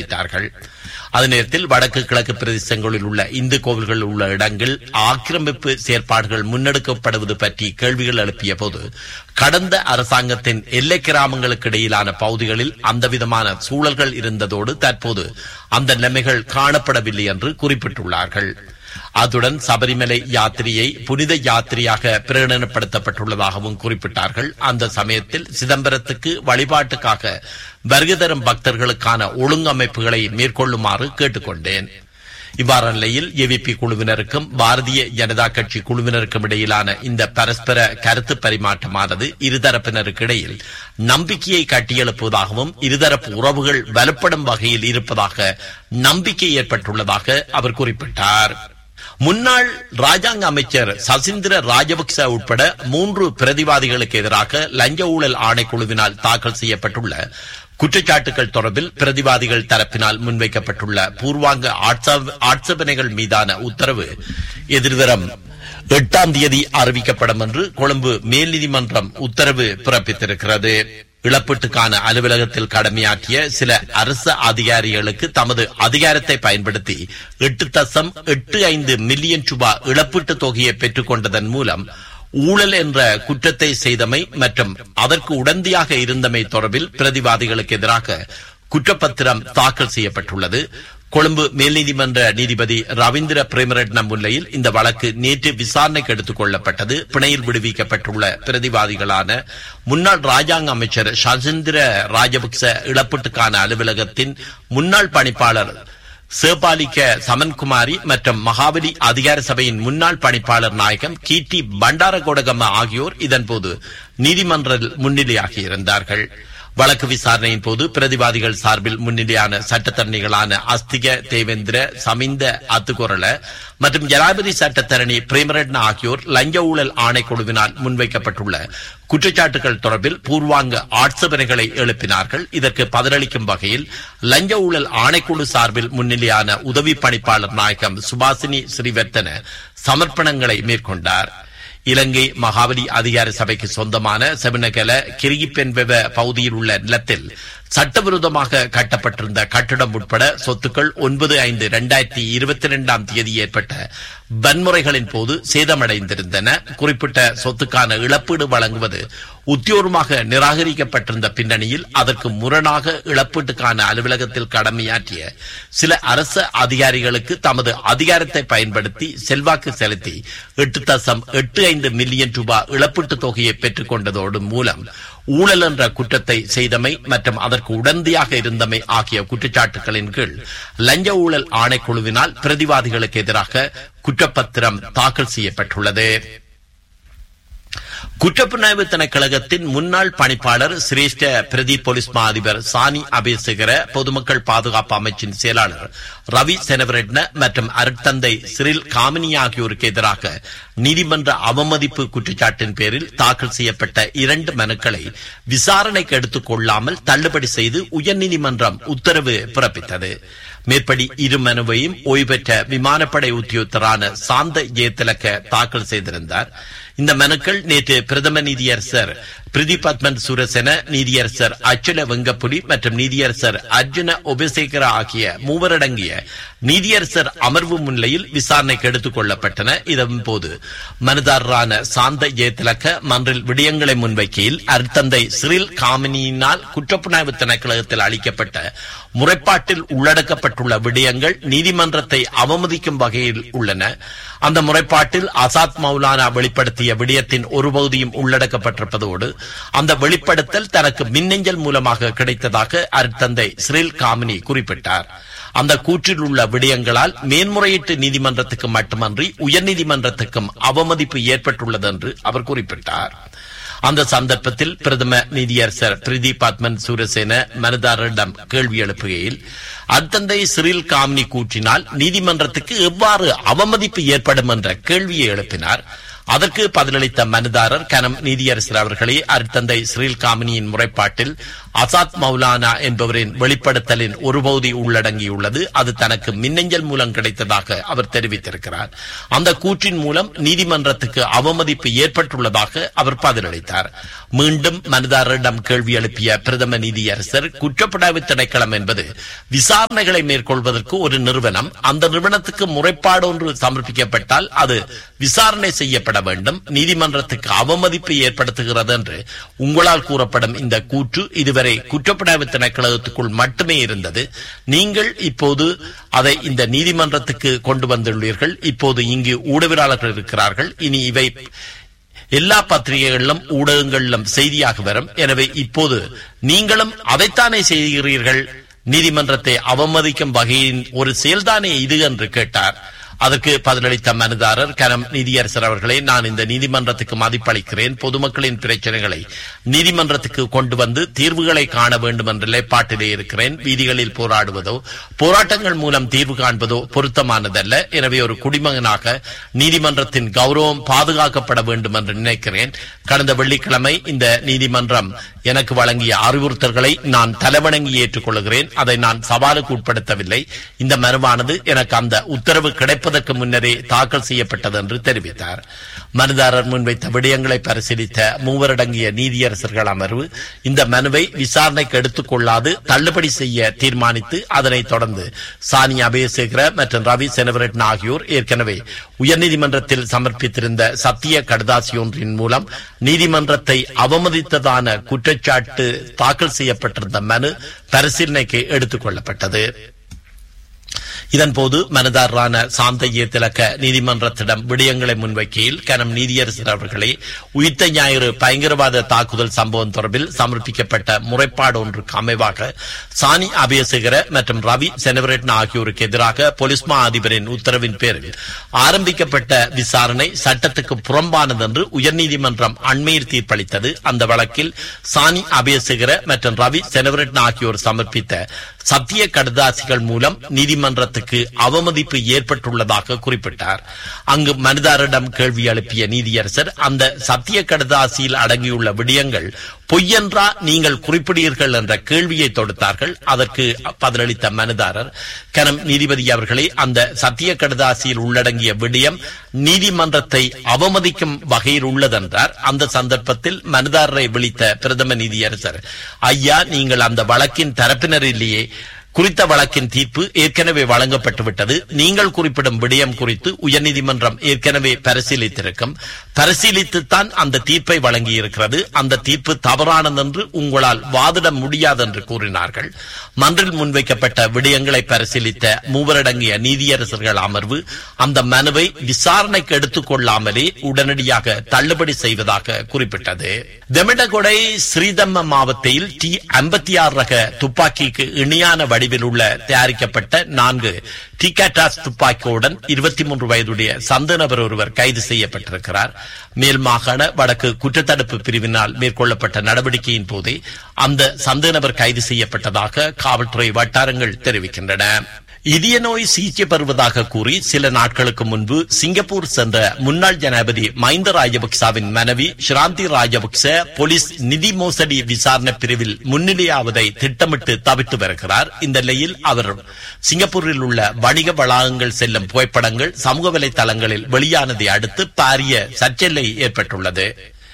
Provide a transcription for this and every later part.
தெரிவித்தார்கள் அதே நேரத்தில் வடக்கு கிழக்கு பிரதேசங்களில் உள்ள இந்து கோவில்கள் உள்ள இடங்கள் ஆக்கிரமிப்பு செயற்பாடுகள் முன்னெடுக்கப்படுவது பற்றி கேள்விகள் எழுப்பிய போது கடந்த அரசாங்கத்தின் எல்லை கிராமங்களுக்கு இடையிலான பகுதிகளில் அந்த விதமான சூழல்கள் இருந்ததோடு தற்போது அந்த நிலைமைகள் காணப்படவில்லை என்று குறிப்பிட்டுள்ளார்கள் அத்துடன் சபரிமலை யாத்திரையை புனித யாத்திரையாக பிரகடனப்படுத்தப்பட்டுள்ளதாகவும் குறிப்பிட்டார்கள் அந்த சமயத்தில் சிதம்பரத்துக்கு வழிபாட்டுக்காக வருகை தரும் பக்தர்களுக்கான ஒழுங்கமைப்புகளை மேற்கொள்ளுமாறு கேட்டுக்கொண்டேன் இவ்வாறான நிலையில் ஏவிபி குழுவினருக்கும் பாரதிய ஜனதா கட்சி குழுவினருக்கும் இடையிலான இந்த பரஸ்பர கருத்து பரிமாற்றமானது இருதரப்பினருக்கு இடையில் நம்பிக்கையை கட்டியெழுப்புவதாகவும் இருதரப்பு உறவுகள் வலுப்படும் வகையில் இருப்பதாக நம்பிக்கை ஏற்பட்டுள்ளதாக அவர் குறிப்பிட்டார் முன்னாள் ராஜாங்க அமைச்சர் சசீந்திர ராஜபக்ச உட்பட மூன்று பிரதிவாதிகளுக்கு எதிராக லஞ்ச ஊழல் ஆணைக்குழுவினால் தாக்கல் செய்யப்பட்டுள்ள குற்றச்சாட்டுகள் தொடர்பில் பிரதிவாதிகள் தரப்பினால் முன்வைக்கப்பட்டுள்ள பூர்வாங்க ஆட்சேப- ஆட்சேபனைகள் மீதான உத்தரவு எதிர்வரும் எட்டாம் தேதி அறிவிக்கப்படும் என்று கொழும்பு மேல் நீதிமன்றம் உத்தரவு பிறப்பித்திருக்கிறது இழப்பீட்டுக்கான அலுவலகத்தில் கடமையாற்றிய சில அரசு அதிகாரிகளுக்கு தமது அதிகாரத்தை பயன்படுத்தி எட்டு தசம் எட்டு ஐந்து மில்லியன் ரூபாய் இழப்பீட்டு தொகையை பெற்றுக் கொண்டதன் மூலம் ஊழல் என்ற குற்றத்தை செய்தமை மற்றும் அதற்கு உடந்தையாக இருந்தமை தொடர்பில் பிரதிவாதிகளுக்கு எதிராக குற்றப்பத்திரம் தாக்கல் செய்யப்பட்டுள்ளது கொழும்பு மேல் நீதிமன்ற நீதிபதி ரவீந்திர பிரேமரட்னம் முன்னிலையில் இந்த வழக்கு நேற்று விசாரணைக்கு எடுத்துக் கொள்ளப்பட்டது பிணையில் விடுவிக்கப்பட்டுள்ள பிரதிவாதிகளான முன்னாள் ராஜாங்க அமைச்சர் ஷஜேந்திர ராஜபக்ச இழப்பீட்டுக்கான அலுவலகத்தின் முன்னாள் பணிப்பாளர் சேபாலிக்க சமன்குமாரி மற்றும் மகாபலி அதிகார சபையின் முன்னாள் பணிப்பாளர் நாயகம் கீர்த்தி பண்டாரகோடகம்ம ஆகியோர் இதன்போது நீதிமன்றில் முன்னிலையாகியிருந்தார்கள் வழக்கு விசாரணையின் போது பிரதிவாதிகள் சார்பில் முன்னிலையான சட்டத்தரணிகளான அஸ்திக தேவேந்திர சமிந்த அத்துக்குரல மற்றும் ஜனாதிபதி சட்டத்தரணி பிரேமரட்ன ஆகியோர் லஞ்ச ஊழல் ஆணைக்குழுவினால் முன்வைக்கப்பட்டுள்ள குற்றச்சாட்டுகள் தொடர்பில் பூர்வாங்க ஆட்சேபனைகளை எழுப்பினார்கள் இதற்கு பதிலளிக்கும் வகையில் லஞ்ச ஊழல் ஆணைக்குழு சார்பில் முன்னிலையான உதவி பணிப்பாளர் நாயகம் சுபாசினி ஸ்ரீவர்த்தன சமர்ப்பணங்களை மேற்கொண்டார் இலங்கை மகாபலி அதிகார சபைக்கு சொந்தமான செவனகல கிரிகிப்பென்பெவ பகுதியில் உள்ள நிலத்தில் சட்டவிரோதமாக கட்டப்பட்டிருந்த கட்டிடம் உட்பட சொத்துக்கள் ஒன்பது ஐந்து இரண்டாயிரத்தி இருபத்தி இரண்டாம் தேதி ஏற்பட்ட வன்முறைகளின் போது சேதமடைந்திருந்தன குறிப்பிட்ட சொத்துக்கான இழப்பீடு வழங்குவது உத்தியோகமாக நிராகரிக்கப்பட்டிருந்த பின்னணியில் அதற்கு முரணாக இழப்பீட்டுக்கான அலுவலகத்தில் கடமையாற்றிய சில அரசு அதிகாரிகளுக்கு தமது அதிகாரத்தை பயன்படுத்தி செல்வாக்கு செலுத்தி எட்டு தசம் எட்டு ஐந்து மில்லியன் ரூபாய் இழப்பீட்டுத் தொகையை பெற்றுக் கொண்டதோடு மூலம் ஊழல் என்ற குற்றத்தை செய்தமை மற்றும் அதற்கு உடந்தையாக இருந்தமை ஆகிய குற்றச்சாட்டுகளின் கீழ் லஞ்ச ஊழல் ஆணைக்குழுவினால் பிரதிவாதிகளுக்கு எதிராக குற்றப்பத்திரம் தாக்கல் செய்யப்பட்டுள்ளது குற்றப்புலனாய்வு திணைக்களகத்தின் முன்னாள் பணிப்பாளர் சிரேஷ்ட பிரதி போலீஸ் மா அதிபர் சானி அபேசகர பொதுமக்கள் பாதுகாப்பு அமைச்சின் செயலாளர் ரவி செனவரெட்ன மற்றும் அருட்தந்தை சிறில் காமினி ஆகியோருக்கு எதிராக நீதிமன்ற அவமதிப்பு குற்றச்சாட்டின் பேரில் தாக்கல் செய்யப்பட்ட இரண்டு மனுக்களை விசாரணைக்கு எடுத்துக் கொள்ளாமல் தள்ளுபடி செய்து உயர்நீதிமன்றம் உத்தரவு பிறப்பித்தது மேற்படி இரு மனுவையும் ஓய்வு பெற்ற விமானப்படை உத்தியோகத்தரான சாந்த ஜெயதிலக்க தாக்கல் செய்திருந்தார் இந்த மனுக்கள் நேற்று பிரதம நீதியரசர் பிரதிபத்மன் சுரசென நீதியரசர் அச்சுல வெங்கப்புலி மற்றும் நீதியரசர் அர்ஜுன உபசேகர ஆகிய மூவரடங்கிய நீதியரசர் அமர்வு முன்னிலையில் விசாரணைக்கு எடுத்துக் கொள்ளப்பட்டன இதன் போது மனுதாரரான சாந்த ஜெயதிலக்க மன்றில் விடயங்களை முன்வைக்கையில் அருத்தந்தை சிறில் காமினியினால் குற்றப்புலனாய்வு திணைக்களகத்தில் அளிக்கப்பட்ட முறைப்பாட்டில் உள்ளடக்கப்பட்டுள்ள விடயங்கள் நீதிமன்றத்தை அவமதிக்கும் வகையில் உள்ளன அந்த முறைப்பாட்டில் அசாத் மௌலானா வெளிப்படுத்திய விடயத்தின் ஒரு பகுதியும் உள்ளடக்கப்பட்டிருப்பதோடு அந்த வெளிப்படுத்தல் தனக்கு மின்னஞ்சல் மூலமாக கிடைத்ததாக அருத்தந்தை சிறில் காமினி குறிப்பிட்டார் அந்த கூற்றில் உள்ள விடயங்களால் மேன்முறையீட்டு நீதிமன்றத்துக்கு மட்டுமன்றி உயர்நீதிமன்றத்துக்கும் அவமதிப்பு ஏற்பட்டுள்ளது என்று அவர் குறிப்பிட்டார் அந்த சந்தர்ப்பத்தில் பிரதம நீதியரசர் பிரீதி பத்மன் சூரசேன மனுதாரரிடம் கேள்வி எழுப்புகையில் அத்தந்தை சிறில் காமினி கூற்றினால் நீதிமன்றத்துக்கு எவ்வாறு அவமதிப்பு ஏற்படும் என்ற கேள்வியை எழுப்பினார் அதற்கு பதிலளித்த மனுதாரர் கனம் நீதியரசர் அவர்களே அருட்தந்தை ஸ்ரீல் காமினியின் முறைப்பாட்டில் அசாத் மௌலானா என்பவரின் வெளிப்படுத்தலின் ஒரு பகுதி உள்ளடங்கியுள்ளது அது தனக்கு மின்னஞ்சல் மூலம் கிடைத்ததாக அவர் தெரிவித்திருக்கிறார் அந்த கூற்றின் மூலம் நீதிமன்றத்துக்கு அவமதிப்பு ஏற்பட்டுள்ளதாக அவர் பதிலளித்தார் மீண்டும் மனுதாரரிடம் கேள்வி எழுப்பிய பிரதம நீதியரசர் குற்றப்படாவு திணைக்களம் என்பது விசாரணைகளை மேற்கொள்வதற்கு ஒரு நிறுவனம் அந்த நிறுவனத்துக்கு முறைப்பாடு ஒன்று சமர்ப்பிக்கப்பட்டால் அது விசாரணை செய்யப்பட வேண்டும் நீதிமன்றத்துக்கு அவமதிப்பு ஏற்படுத்துகிறது என்று உங்களால் கூறப்படும் இந்த கூற்று இதுவரை குற்றப்படாவு திணைக்களத்துக்குள் மட்டுமே இருந்தது நீங்கள் இப்போது அதை இந்த நீதிமன்றத்துக்கு கொண்டு வந்துள்ளீர்கள் இப்போது இங்கு ஊடகவியலாளர்கள் இருக்கிறார்கள் இனி இவை எல்லா பத்திரிகைகளிலும் ஊடகங்களிலும் செய்தியாக வரும் எனவே இப்போது நீங்களும் அதைத்தானே செய்கிறீர்கள் நீதிமன்றத்தை அவமதிக்கும் வகையின் ஒரு செயல்தானே இது என்று கேட்டார் அதற்கு பதிலளித்த மனுதாரர் கனம் நீதியரசர் அவர்களே நான் இந்த நீதிமன்றத்துக்கு மதிப்பளிக்கிறேன் பொதுமக்களின் பிரச்சனைகளை நீதிமன்றத்துக்கு கொண்டு வந்து தீர்வுகளை காண வேண்டும் என்ற நிலைப்பாட்டிலே இருக்கிறேன் வீதிகளில் போராடுவதோ போராட்டங்கள் மூலம் தீர்வு காண்பதோ பொருத்தமானதல்ல எனவே ஒரு குடிமகனாக நீதிமன்றத்தின் கௌரவம் பாதுகாக்கப்பட வேண்டும் என்று நினைக்கிறேன் கடந்த வெள்ளிக்கிழமை இந்த நீதிமன்றம் எனக்கு வழங்கிய அறிவுறுத்தல்களை நான் தலைவணங்கி ஏற்றுக்கொள்கிறேன் அதை நான் சவாலுக்கு உட்படுத்தவில்லை இந்த மனுவானது எனக்கு அந்த உத்தரவு கிடைப்பதற்கு முன்னரே தாக்கல் செய்யப்பட்டது என்று தெரிவித்தார் மனுதாரர் முன்வைத்த விடயங்களை பரிசீலித்த மூவரடங்கிய நீதியரசர்கள் அமர்வு இந்த மனுவை விசாரணைக்கு எடுத்துக் கொள்ளாது தள்ளுபடி செய்ய தீர்மானித்து அதனைத் தொடர்ந்து சானி அபயசேகர மற்றும் ரவி செனவரட்ன ஆகியோர் ஏற்கனவே உயர்நீதிமன்றத்தில் சமர்ப்பித்திருந்த சத்திய கடுதாசி ஒன்றின் மூலம் நீதிமன்றத்தை அவமதித்ததான குற்றச்சாட்டு தாக்கல் செய்யப்பட்டிருந்த மனு பரிசீலனைக்கு எடுத்துக் கொள்ளப்பட்டது இதன்போது மனதாரரான சாந்தைய திலக்க நீதிமன்றத்திடம் விடயங்களை முன்வைக்கையில் கனம் நீதியரசர் அவர்களே உயிர்த்த ஞாயிறு பயங்கரவாத தாக்குதல் சம்பவம் தொடர்பில் சமர்ப்பிக்கப்பட்ட முறைப்பாடு ஒன்றுக்கு அமைவாக சானி அபயசேகர மற்றும் ரவி செனவரட்ன ஆகியோருக்கு எதிராக போலீஸ் மா அதிபரின் உத்தரவின் பேரில் ஆரம்பிக்கப்பட்ட விசாரணை சட்டத்துக்கு புறம்பானது என்று உயர்நீதிமன்றம் அண்மையில் தீர்ப்பளித்தது அந்த வழக்கில் சானி அபயசேகர மற்றும் ரவி செனவரட்ன ஆகியோர் சமர்ப்பித்த சத்திய கடுதாசிகள் மூலம் நீதிமன்றத்துக்கு அவமதிப்பு ஏற்பட்டுள்ளதாக குறிப்பிட்டார் அங்கு மனிதாரிடம் கேள்வி எழுப்பிய நீதியரசர் அந்த சத்திய கடுதாசியில் அடங்கியுள்ள விடயங்கள் பொய்யென்றா நீங்கள் குறிப்பிடீர்கள் என்ற கேள்வியை தொடுத்தார்கள் அதற்கு பதிலளித்த மனுதாரர் கனம் நீதிபதி அவர்களே அந்த சத்திய கடுதாசியில் உள்ளடங்கிய விடயம் நீதிமன்றத்தை அவமதிக்கும் வகையில் உள்ளதென்றார் அந்த சந்தர்ப்பத்தில் மனுதாரரை விழித்த பிரதம நீதியரசர் ஐயா நீங்கள் அந்த வழக்கின் தரப்பினர் இல்லையே குறித்த வழக்கின் தீர்ப்பு ஏற்கனவே வழங்கப்பட்டுவிட்டது நீங்கள் குறிப்பிடும் விடயம் குறித்து உயர்நீதிமன்றம் ஏற்கனவே பரிசீலித்திருக்கும் பரிசீலித்துத்தான் அந்த தீர்ப்பை வழங்கியிருக்கிறது அந்த தீர்ப்பு தவறானது என்று உங்களால் வாதிட முடியாது என்று கூறினார்கள் மன்றில் முன்வைக்கப்பட்ட விடயங்களை பரிசீலித்த மூவரடங்கிய நீதியரசர்கள் அமர்வு அந்த மனுவை விசாரணைக்கு எடுத்துக் கொள்ளாமலே உடனடியாக தள்ளுபடி செய்வதாக குறிப்பிட்டது தெமிடகொடை ஸ்ரீதம்ம மாவட்டத்தில் டி ஐம்பத்தி ஆறு ரக துப்பாக்கிக்கு இணையான வடிவில் உள்ள தயாரிக்கப்பட்ட நான்கு டிகாட்டாஸ் துப்பாக்கியுடன் இருபத்தி மூன்று வயதுடைய சந்த நபர் ஒருவர் கைது செய்யப்பட்டிருக்கிறார் மேல் மாகாண வடக்கு குற்றத்தடுப்பு பிரிவினால் மேற்கொள்ளப்பட்ட நடவடிக்கையின் போதே அந்த சந்த நபர் கைது செய்யப்பட்டதாக காவல்துறை வட்டாரங்கள் தெரிவிக்கின்றன இதய நோய் சிகிச்சை பெறுவதாக கூறி சில நாட்களுக்கு முன்பு சிங்கப்பூர் சென்ற முன்னாள் ஜனாதிபதி மஹிந்த ராஜபக்சாவின் மனைவி ஷிராந்தி ராஜபக்ச போலீஸ் நிதி மோசடி விசாரணை பிரிவில் முன்னிலையாவதை திட்டமிட்டு தவிர்த்து வருகிறார் இந்த நிலையில் அவர் சிங்கப்பூரில் உள்ள வணிக வளாகங்கள் செல்லும் புகைப்படங்கள் சமூக வலைதளங்களில் வெளியானதை அடுத்து பாரிய சர்ச்சை ஏற்பட்டுள்ளது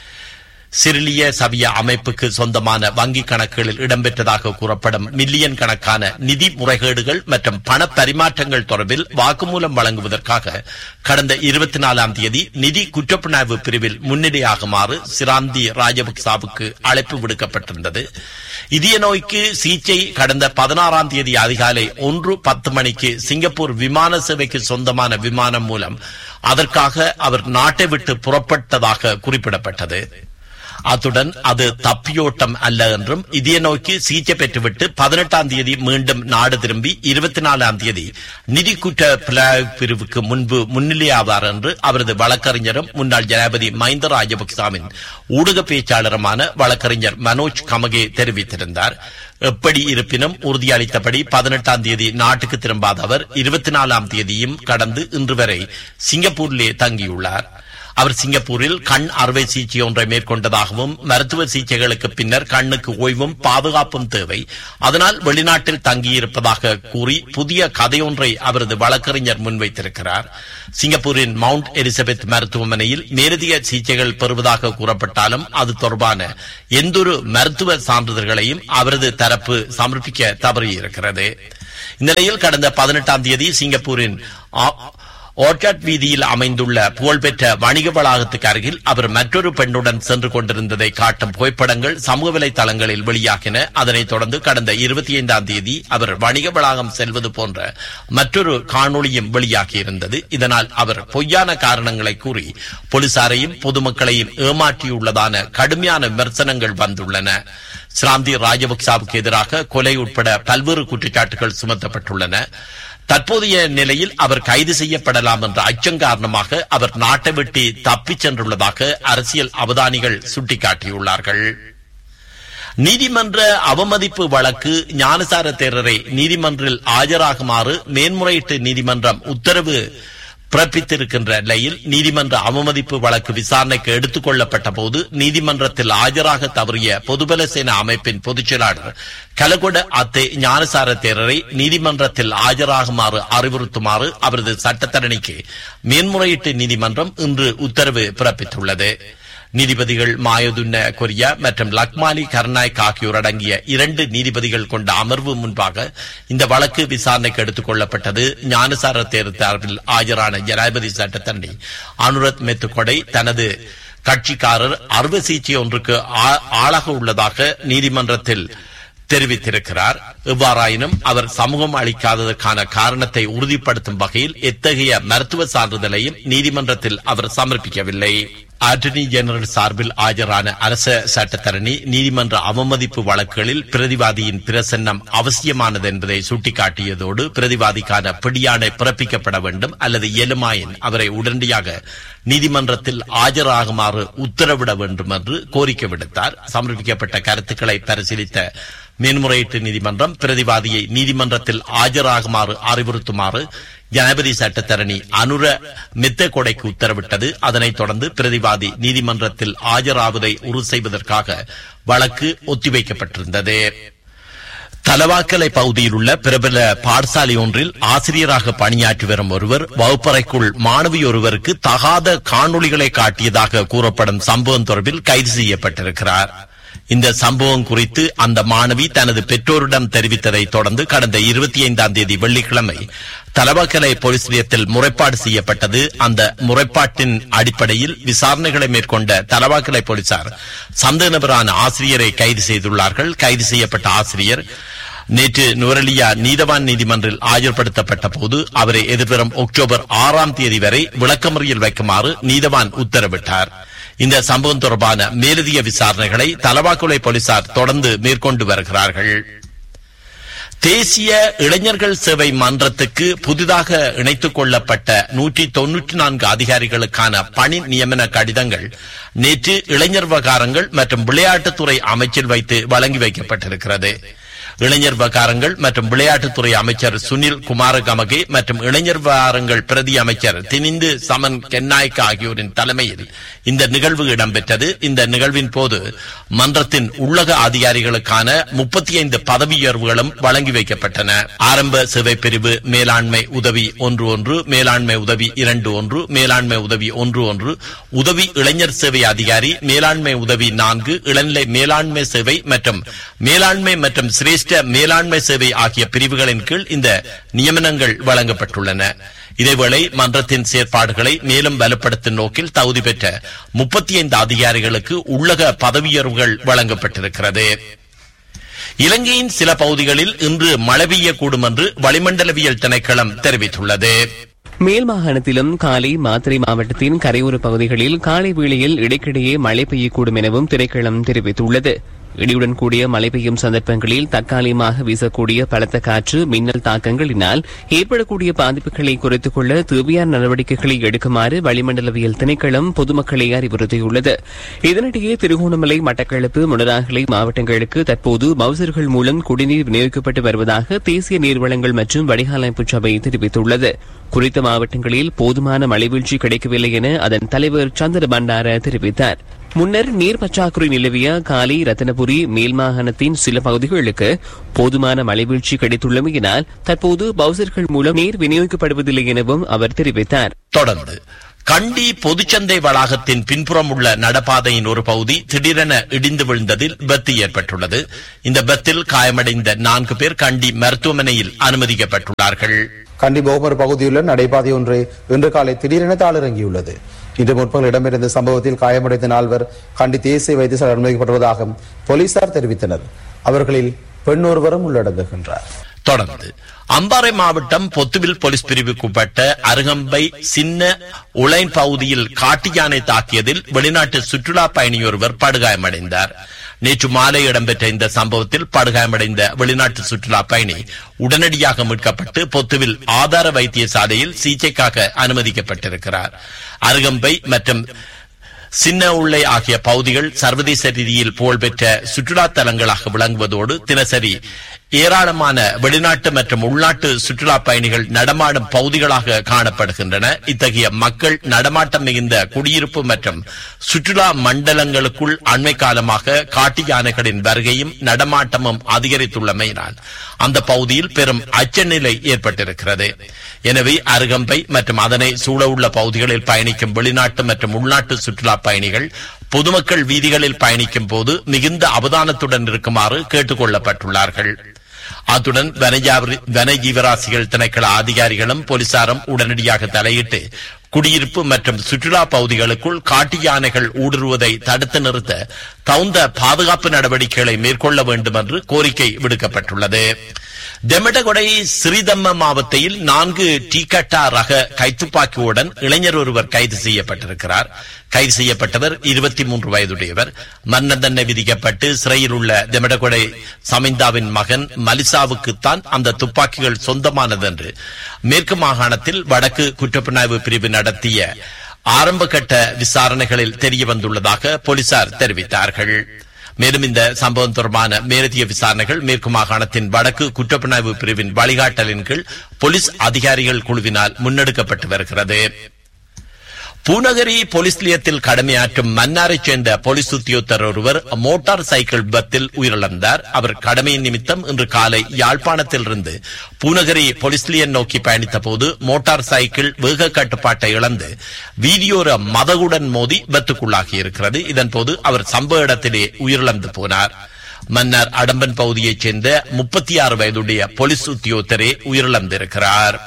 சிறிலிய சவிய அமைப்புக்கு சொந்தமான வங்கி கணக்குகளில் இடம்பெற்றதாக கூறப்படும் மில்லியன் கணக்கான நிதி முறைகேடுகள் மற்றும் பண பரிமாற்றங்கள் தொடர்பில் வாக்குமூலம் வழங்குவதற்காக கடந்த இருபத்தி நாலாம் தேதி நிதி குற்றப்புணர்வு பிரிவில் முன்னிலையாகுமாறு சிராந்தி ராஜபக்சாவுக்கு அழைப்பு விடுக்கப்பட்டிருந்தது இதய நோய்க்கு சிகிச்சை கடந்த பதினாறாம் தேதி அதிகாலை ஒன்று பத்து மணிக்கு சிங்கப்பூர் விமான சேவைக்கு சொந்தமான விமானம் மூலம் அதற்காக அவர் நாட்டை விட்டு புறப்பட்டதாக குறிப்பிடப்பட்டது அத்துடன் அது தப்பியோட்டம் அல்ல என்றும் இதய நோக்கி சிகிச்சை பெற்றுவிட்டு பதினெட்டாம் தேதி மீண்டும் நாடு திரும்பி இருபத்தி நாலாம் தேதி நிதி குற்ற புலனாய்வு பிரிவுக்கு முன்பு முன்னிலையாவார் என்று அவரது வழக்கறிஞரும் முன்னாள் ஜனாதிபதி மஹிந்த ராஜபக்சாவின் ஊடக பேச்சாளருமான வழக்கறிஞர் மனோஜ் கமகே தெரிவித்திருந்தார் எப்படி இருப்பினும் உறுதியளித்தபடி பதினெட்டாம் தேதி நாட்டுக்கு திரும்பாத அவர் இருபத்தி நாலாம் தேதியும் கடந்து இன்று வரை சிங்கப்பூரிலே தங்கியுள்ளார் அவர் சிங்கப்பூரில் கண் அறுவை சிகிச்சை ஒன்றை மேற்கொண்டதாகவும் மருத்துவ சிகிச்சைகளுக்கு பின்னர் கண்ணுக்கு ஓய்வும் பாதுகாப்பும் தேவை அதனால் வெளிநாட்டில் தங்கியிருப்பதாக கூறி புதிய கதையொன்றை அவரது வழக்கறிஞர் முன்வைத்திருக்கிறார் சிங்கப்பூரின் மவுண்ட் எலிசபெத் மருத்துவமனையில் மேலதிக சிகிச்சைகள் பெறுவதாக கூறப்பட்டாலும் அது தொடர்பான எந்தொரு மருத்துவ சான்றிதழ்களையும் அவரது தரப்பு சமர்ப்பிக்க தவறியிருக்கிறது இந்நிலையில் கடந்த பதினெட்டாம் தேதி சிங்கப்பூரின் ஓர்காட் வீதியில் அமைந்துள்ள புகழ்பெற்ற வணிக வளாகத்துக்கு அருகில் அவர் மற்றொரு பெண்ணுடன் சென்று கொண்டிருந்ததை காட்டும் புகைப்படங்கள் சமூக வலைதளங்களில் வெளியாகின அதனைத் தொடர்ந்து கடந்த இருபத்தி ஐந்தாம் தேதி அவர் வணிக வளாகம் செல்வது போன்ற மற்றொரு காணொளியும் வெளியாகியிருந்தது இதனால் அவர் பொய்யான காரணங்களை கூறி போலீசாரையும் பொதுமக்களையும் ஏமாற்றியுள்ளதான கடுமையான விமர்சனங்கள் வந்துள்ளன சிராந்தி ராஜபக்சாவுக்கு எதிராக கொலை உட்பட பல்வேறு குற்றச்சாட்டுகள் சுமத்தப்பட்டுள்ளன தற்போதைய நிலையில் அவர் கைது செய்யப்படலாம் என்ற அச்சம் காரணமாக அவர் நாட்டை விட்டு தப்பிச் சென்றுள்ளதாக அரசியல் அவதானிகள் சுட்டிக்காட்டியுள்ளார்கள் நீதிமன்ற அவமதிப்பு வழக்கு ஞானசார தேரரை நீதிமன்றில் ஆஜராகுமாறு மேன்முறையீட்டு நீதிமன்றம் உத்தரவு பிறப்பித்திருக்கின்ற நிலையில் நீதிமன்ற அவமதிப்பு வழக்கு விசாரணைக்கு எடுத்துக் கொள்ளப்பட்ட போது நீதிமன்றத்தில் ஆஜராக தவறிய பொதுபல சேனா அமைப்பின் பொதுச் செயலாளர் கலகொட அத்தே ஞானசார தேரரை நீதிமன்றத்தில் ஆஜராகுமாறு அறிவுறுத்துமாறு அவரது சட்டத்தரணிக்கு மேன்முறையீட்டு நீதிமன்றம் இன்று உத்தரவு பிறப்பித்துள்ளது நீதிபதிகள் மாயதுன்ன கொரியா மற்றும் லக்மாலி கர்நாயக் ஆகியோர் அடங்கிய இரண்டு நீதிபதிகள் கொண்ட அமர்வு முன்பாக இந்த வழக்கு விசாரணைக்கு எடுத்துக் கொள்ளப்பட்டது ஞானசார தேர்வு சார்பில் ஆஜரான ஜனாதிபதி சட்டத்தரணி அனுரத் மெத்துக்கொடை தனது கட்சிக்காரர் அறுவை சிகிச்சை ஒன்றுக்கு ஆளாக உள்ளதாக நீதிமன்றத்தில் தெரிவித்திருக்கிறார் எவ்வாறாயினும் அவர் சமூகம் அளிக்காததற்கான காரணத்தை உறுதிப்படுத்தும் வகையில் எத்தகைய மருத்துவ சான்றிதழையும் நீதிமன்றத்தில் அவர் சமர்ப்பிக்கவில்லை அட்டர்னி ஜெனரல் சார்பில் ஆஜரான அரச சட்டத்தரணி நீதிமன்ற அவமதிப்பு வழக்குகளில் பிரதிவாதியின் பிரசன்னம் அவசியமானது என்பதை சுட்டிக்காட்டியதோடு பிரதிவாதிக்கான பிடியாணை பிறப்பிக்கப்பட வேண்டும் அல்லது இயலுமாயின் அவரை உடனடியாக நீதிமன்றத்தில் ஆஜராகுமாறு உத்தரவிட வேண்டும் என்று கோரிக்கை விடுத்தார் சமர்ப்பிக்கப்பட்ட கருத்துக்களை பரிசீலித்த மேன்முறையீட்டு நீதிமன்றம் பிரதிவாதியை நீதிமன்றத்தில் ஆஜராகுமாறு அறிவுறுத்துமாறு ஜனாதிபதி சட்டத்தரணி அனுர மெத்த கொடைக்கு உத்தரவிட்டது அதனைத் தொடர்ந்து பிரதிவாதி நீதிமன்றத்தில் ஆஜராவதை உறுதி செய்வதற்காக வழக்கு ஒத்திவைக்கப்பட்டிருந்தது தலவாக்கலை பகுதியில் உள்ள பிரபல பாடசாலை ஒன்றில் ஆசிரியராக பணியாற்றி வரும் ஒருவர் வகுப்பறைக்குள் மாணவி ஒருவருக்கு தகாத காணொளிகளை காட்டியதாக கூறப்படும் சம்பவம் தொடர்பில் கைது செய்யப்பட்டிருக்கிறார் இந்த சம்பவம் குறித்து அந்த மாணவி தனது பெற்றோரிடம் தெரிவித்ததை தொடர்ந்து கடந்த இருபத்தி ஐந்தாம் தேதி வெள்ளிக்கிழமை தலவாக்கலை போலீஸ் நிலையத்தில் முறைப்பாடு செய்யப்பட்டது அந்த முறைப்பாட்டின் அடிப்படையில் விசாரணைகளை மேற்கொண்ட தலவாக்கலை போலீசார் சந்தேக நபரான ஆசிரியரை கைது செய்துள்ளார்கள் கைது செய்யப்பட்ட ஆசிரியர் நேற்று நுவரலியா நீதவான் நீதிமன்றில் ஆஜர்படுத்தப்பட்ட போது அவரை எதிர்வரும் அக்டோபர் ஆறாம் தேதி வரை விளக்கமறியல் வைக்குமாறு நீதவான் உத்தரவிட்டார் இந்த சம்பவம் தொடர்பான மேலதிக விசாரணைகளை தலவாக்குலை போலீசார் தொடர்ந்து மேற்கொண்டு வருகிறார்கள் தேசிய இளைஞர்கள் சேவை மன்றத்துக்கு புதிதாக இணைத்துக் கொள்ளப்பட்ட நூற்றி தொன்னூற்றி நான்கு அதிகாரிகளுக்கான பணி நியமன கடிதங்கள் நேற்று இளைஞர் விவகாரங்கள் மற்றும் விளையாட்டுத்துறை அமைச்சில் வைத்து வழங்கி வைக்கப்பட்டிருக்கிறது இளைஞர் விவகாரங்கள் மற்றும் விளையாட்டுத்துறை அமைச்சர் சுனில் குமாரகமகே மற்றும் இளைஞர் விவகாரங்கள் பிரதி அமைச்சர் தினிந்து சமன் கென்னாய்க்கு ஆகியோரின் தலைமையில் இந்த நிகழ்வு இடம்பெற்றது இந்த நிகழ்வின் போது மன்றத்தின் உள்ளக அதிகாரிகளுக்கான முப்பத்தி ஐந்து பதவி உயர்வுகளும் வழங்கி வைக்கப்பட்டன ஆரம்ப சேவை பிரிவு மேலாண்மை உதவி ஒன்று ஒன்று மேலாண்மை உதவி இரண்டு ஒன்று மேலாண்மை உதவி ஒன்று ஒன்று உதவி இளைஞர் சேவை அதிகாரி மேலாண்மை உதவி நான்கு இளநிலை மேலாண்மை சேவை மற்றும் மேலாண்மை மற்றும் சிரேஷ்ட மேலாண்மை சேவை ஆகிய பிரிவுகளின் கீழ் இந்த நியமனங்கள் வழங்கப்பட்டுள்ளன இதேவேளை மன்றத்தின் செயற்பாடுகளை மேலும் வலுப்படுத்தும் நோக்கில் தகுதி பெற்ற முப்பத்தி ஐந்து அதிகாரிகளுக்கு உள்ளக பதவியுயர்வுகள் வழங்கப்பட்டிருக்கிறது இலங்கையின் சில பகுதிகளில் இன்று மழை பெய்யக்கூடும் என்று வளிமண்டலவியல் திணைக்களம் தெரிவித்துள்ளது மேல் மாகாணத்திலும் காலை மாத்திரை மாவட்டத்தின் கரையோர பகுதிகளில் காலை வேளையில் இடைக்கிடையே மழை பெய்யக்கூடும் எனவும் திணைக்களம் தெரிவித்துள்ளது இடியுடன் கூடிய மழை பெய்யும் சந்தர்ப்பங்களில் தற்காலிகமாக வீசக்கூடிய பலத்த காற்று மின்னல் தாக்கங்களினால் ஏற்படக்கூடிய பாதிப்புகளை குறைத்துக் கொள்ள தேவையான நடவடிக்கைகளை எடுக்குமாறு வளிமண்டலவியல் திணைக்களம் பொதுமக்களை அறிவுறுத்தியுள்ளது இதனிடையே திருகோணமலை மட்டக்களப்பு முனராகலை மாவட்டங்களுக்கு தற்போது மவுசர்கள் மூலம் குடிநீர் விநியோகிக்கப்பட்டு வருவதாக தேசிய நீர்வளங்கள் மற்றும் வடிகாலமைப்பு சபை தெரிவித்துள்ளது குறித்த மாவட்டங்களில் போதுமான மழைவீழ்ச்சி கிடைக்கவில்லை என அதன் தலைவர் சந்திர பண்டார தெரிவித்தார் முன்னர் நீர் பற்றாக்குறை நிலவிய காலி ரத்தனபுரி மேல் மாகாணத்தின் சில பகுதிகளுக்கு போதுமான மழைவீழ்ச்சி கிடைத்துள்ளமையினால் தற்போது பவுசர்கள் மூலம் நீர் விநியோகிக்கப்படுவதில்லை எனவும் அவர் தெரிவித்தார் தொடர்ந்து கண்டி பொதுச்சந்தை வளாகத்தின் பின்புறம் உள்ள நடப்பாதையின் ஒரு பகுதி திடீரென இடிந்து விழுந்ததில் விபத்து ஏற்பட்டுள்ளது இந்த விபத்தில் காயமடைந்த நான்கு பேர் கண்டி மருத்துவமனையில் அனுமதிக்கப்பட்டுள்ளார்கள் கண்டி போகமர் பகுதியுள்ள நடைபாதை ஒன்று இன்று காலை திடீரென தாளிறங்கியுள்ளது இன்று முற்பகல் இடம்பெறுந்த சம்பவத்தில் காயமடைந்த நால்வர் கண்டி தேசிய வைத்தியசாலை அனுமதிக்கப்பட்டுள்ளதாக போலீசார் தெரிவித்தனர் அவர்களில் பெண் ஒருவரும் உள்ளடங்குகின்றார் தொடர்ந்து அம்பாறை மாவட்டம் பொத்துவில் போலீஸ் பிரிவுக்குட்பட்ட அருகம்பை சின்ன உளைன் பகுதியில் காட்டு யானை தாக்கியதில் வெளிநாட்டு சுற்றுலா பயணியொருவர் படுகாயமடைந்தார் நேற்று மாலை இடம்பெற்ற இந்த சம்பவத்தில் படுகாயமடைந்த வெளிநாட்டு சுற்றுலா பயணி உடனடியாக மீட்கப்பட்டு பொத்துவில் ஆதார வைத்தியசாலையில் சிகிச்சைக்காக அனுமதிக்கப்பட்டிருக்கிறார் அருகம்பை மற்றும் சின்ன உள்ளை ஆகிய பகுதிகள் சர்வதேச ரீதியில் புகழ்பெற்ற சுற்றுலா தலங்களாக விளங்குவதோடு தினசரி ஏராளமான வெளிநாட்டு மற்றும் உள்நாட்டு சுற்றுலா பயணிகள் நடமாடும் பகுதிகளாக காணப்படுகின்றன இத்தகைய மக்கள் நடமாட்டம் மிகுந்த குடியிருப்பு மற்றும் சுற்றுலா மண்டலங்களுக்குள் அண்மை காலமாக காட்டு யானைகளின் வருகையும் நடமாட்டமும் அதிகரித்துள்ளமையினால் அந்த பகுதியில் பெரும் அச்சநிலை ஏற்பட்டிருக்கிறது எனவே அருகம்பை மற்றும் அதனை சூழவுள்ள பகுதிகளில் பயணிக்கும் வெளிநாட்டு மற்றும் உள்நாட்டு சுற்றுலா பயணிகள் பொதுமக்கள் வீதிகளில் பயணிக்கும் போது மிகுந்த அவதானத்துடன் இருக்குமாறு கேட்டுக் கொள்ளப்பட்டுள்ளார்கள் அத்துடன் வனஜாவரி- வன ஜீவராசிகள் திணைக்கள அதிகாரிகளும் போலீசாரும் உடனடியாக தலையிட்டு குடியிருப்பு மற்றும் சுற்றுலா பகுதிகளுக்குள் காட்டு யானைகள் ஊடுருவதை தடுத்து நிறுத்த தகுந்த பாதுகாப்பு நடவடிக்கைகளை மேற்கொள்ள வேண்டும் என்று கோரிக்கை விடுக்கப்பட்டுள்ளது தெமடகொடை ஸ்ரீதம்ம மாவட்டத்தில் நான்கு டீகட்டா ரக கைத்துப்பாக்கியுடன் இளைஞர் ஒருவர் கைது செய்யப்பட்டிருக்கிறார் கைது செய்யப்பட்டவர் இருபத்தி மூன்று வயதுடையவர் மரண தண்டனை விதிக்கப்பட்டு சிறையில் உள்ள தெமடகொடை சமிந்தாவின் மகன் மலிசாவுக்குத்தான் அந்த துப்பாக்கிகள் சொந்தமானது என்று மேற்கு மாகாணத்தில் வடக்கு குற்றப்புலனாய்வு பிரிவு நடத்திய ஆரம்ப கட்ட விசாரணைகளில் தெரிய வந்துள்ளதாக போலீசார் தெரிவித்தார்கள் மேலும் இந்த சம்பவம் தொடர்பான மேலதிக விசாரணைகள் மேற்கு மாகாணத்தின் வடக்கு குற்றப்புலனாய்வு பிரிவின் வழிகாட்டலின் கீழ் போலீஸ் அதிகாரிகள் குழுவினால் முன்னெடுக்கப்பட்டு வருகிறது பூநகரி போலீஸ் நிலையத்தில் கடமையாற்றும் மன்னாரைச் சேர்ந்த போலீஸ் உத்தியோகத்தர் ஒருவர் மோட்டார் சைக்கிள் விபத்தில் உயிரிழந்தார் அவர் கடமையின் நிமித்தம் இன்று காலை யாழ்ப்பாணத்திலிருந்து பூநகரி போலீஸ் நிலையம் நோக்கி பயணித்த போது மோட்டார் சைக்கிள் வேக கட்டுப்பாட்டை இழந்து வீதியோர மதகுடன் மோதி விபத்துக்குள்ளாகி இருக்கிறது இதன்போது அவர் சம்பவ இடத்திலே உயிரிழந்து போனார் மன்னார் அடம்பன் பகுதியைச் சேர்ந்த முப்பத்தி ஆறு வயதுடைய போலீஸ் உத்தியோகத்தரே உயிரிழந்திருக்கிறார்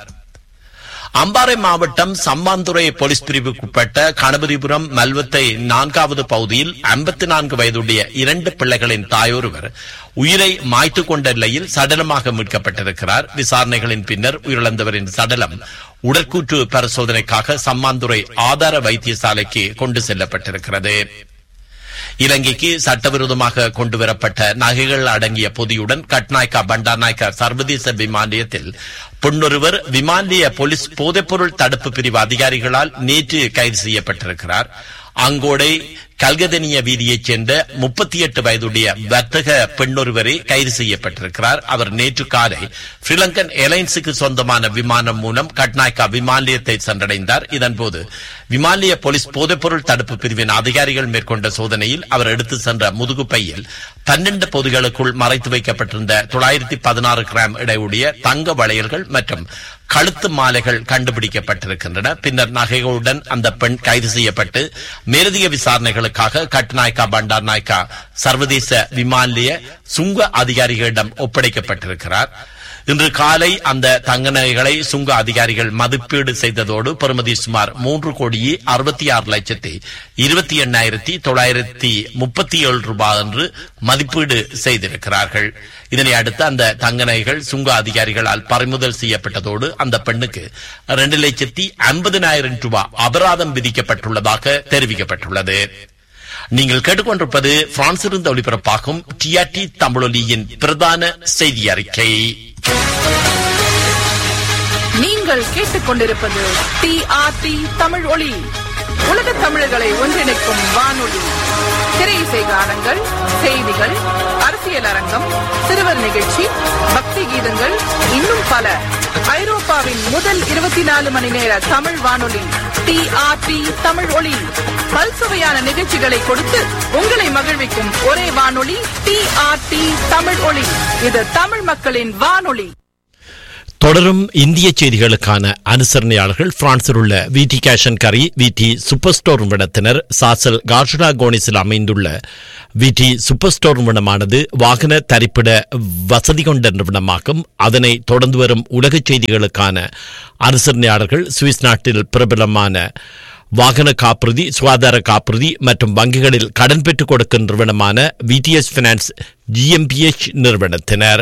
அம்பாறை மாவட்டம் சம்மாந்துறை போலீஸ் பிரிவுக்குட்பட்ட கணபதிபுரம் மல்வத்தை நான்காவது பகுதியில் ஐம்பத்தி நான்கு வயதுடைய இரண்டு பிள்ளைகளின் தாயொருவர் உயிரை மாய்த்துக் கொண்ட நிலையில் சடலமாக மீட்கப்பட்டிருக்கிறார் விசாரணைகளின் பின்னர் உயிரிழந்தவரின் சடலம் உடற்கூற்று பரிசோதனைக்காக சம்மாந்துறை ஆதார வைத்தியசாலைக்கு கொண்டு செல்லப்பட்டிருக்கிறது இலங்கைக்கு சட்டவிரோதமாக கொண்டுவரப்பட்ட நகைகள் அடங்கிய பொதியுடன் கட்நாயக்கா பண்டாநாயக்கா சர்வதேச விமான நிலையத்தில் பெண்ணொருவர் விமான நிலைய போலீஸ் போதைப்பொருள் தடுப்பு பிரிவு அதிகாரிகளால் நேற்று கைது செய்யப்பட்டிருக்கிறார் அங்கோடை கல்கதனிய வீதியைச் சேர்ந்த முப்பத்தி எட்டு வயதுடைய வர்த்தக பெண்ணொருவரை கைது செய்யப்பட்டிருக்கிறார் அவர் நேற்று காலை ஸ்ரீலங்கன் ஏர்லைன்ஸுக்கு சொந்தமான விமானம் மூலம் கட்நாயக்கா விமான நிலையத்தை சென்றடைந்தார் இதன்போது விமான நிலைய போலீஸ் போதைப்பொருள் தடுப்பு பிரிவின் அதிகாரிகள் மேற்கொண்ட சோதனையில் அவர் எடுத்து சென்ற முதுகு பையில் பன்னெண்டு பொதிகளுக்குள் மறைத்து வைக்கப்பட்டிருந்த தொள்ளாயிரத்தி பதினாறு கிராம் இடையுடைய தங்க வளையல்கள் மற்றும் கழுத்து மாலைகள் கண்டுபிடிக்கப்பட்டிருக்கின்றன பின்னர் நகைகளுடன் அந்த பெண் கைது செய்யப்பட்டு மேலதிக விசாரணைகளுக்காக கட்நாயக்கா பண்டார் நாயக்கா சர்வதேச விமான நிலைய சுங்க அதிகாரிகளிடம் ஒப்படைக்கப்பட்டிருக்கிறார் இன்று காலை அந்த தங்க நகைகளை சுங்க அதிகாரிகள் மதிப்பீடு செய்ததோடு பெறுமதி சுமார் மூன்று கோடியே அறுபத்தி ஆறு லட்சத்தி இருபத்தி எண்ணாயிரத்தி தொள்ளாயிரத்தி முப்பத்தி ஏழு ரூபாய் என்று மதிப்பீடு செய்திருக்கிறார்கள் இதனை அடுத்து அந்த தங்க நகைகள் சுங்க அதிகாரிகளால் பறிமுதல் செய்யப்பட்டதோடு அந்த பெண்ணுக்கு இரண்டு லட்சத்தி ஐம்பதினாயிரம் ரூபாய் அபராதம் விதிக்கப்பட்டுள்ளதாக தெரிவிக்கப்பட்டுள்ளது நீங்கள் கேட்டுக்கொண்டிருப்பது பிரான்சிலிருந்து ஒளிபரப்பாகும் டிஆர்டி தமிழொலியின் பிரதான செய்தி அறிக்கை நீங்கள் கேட்டுக்கொண்டிருப்பது டிஆர்டி தமிழ் ஒளி உலக தமிழர்களை ஒன்றிணைக்கும் வானொலி திரையிசை கானங்கள் செய்திகள் அரசியல் அரங்கம் சிறுவர் நிகழ்ச்சி பக்தி கீதங்கள் இன்னும் பல ஐரோப்பாவின் முதல் இருபத்தி நாலு மணி நேர தமிழ் வானொலி டிஆர்டி தமிழ் ஒளி பல்சுவையான நிகழ்ச்சிகளை கொடுத்து உங்களை மகிழ்விக்கும் ஒரே வானொலி டிஆர்டி தமிழ் ஒளி இது தமிழ் மக்களின் வானொலி தொடரும் இந்திய செய்திகளுக்கான அனுசரணையாளர்கள் பிரான்சில் உள்ள விடி கேஷன் கரி விடி சூப்பர் ஸ்டோர் நிறுவனத்தினர் சாசல் கார்ஷடா கோனிஸில் அமைந்துள்ள விடி சூப்பர் ஸ்டோர் நிறுவனமானது வாகன தரிப்பிட வசதி கொண்ட நிறுவனமாகும் அதனை தொடர்ந்து வரும் உலக செய்திகளுக்கான அனுசரணையாளர்கள் சுவிஸ் நாட்டில் பிரபலமான வாகன காப்புறுதி சுகாதார காப்புறுதி மற்றும் வங்கிகளில் கடன் பெற்றுக் கொடுக்கும் நிறுவனமான விடிஎஸ் பினான்ஸ் ஜிஎம்பிஎச் நிறுவனத்தினர்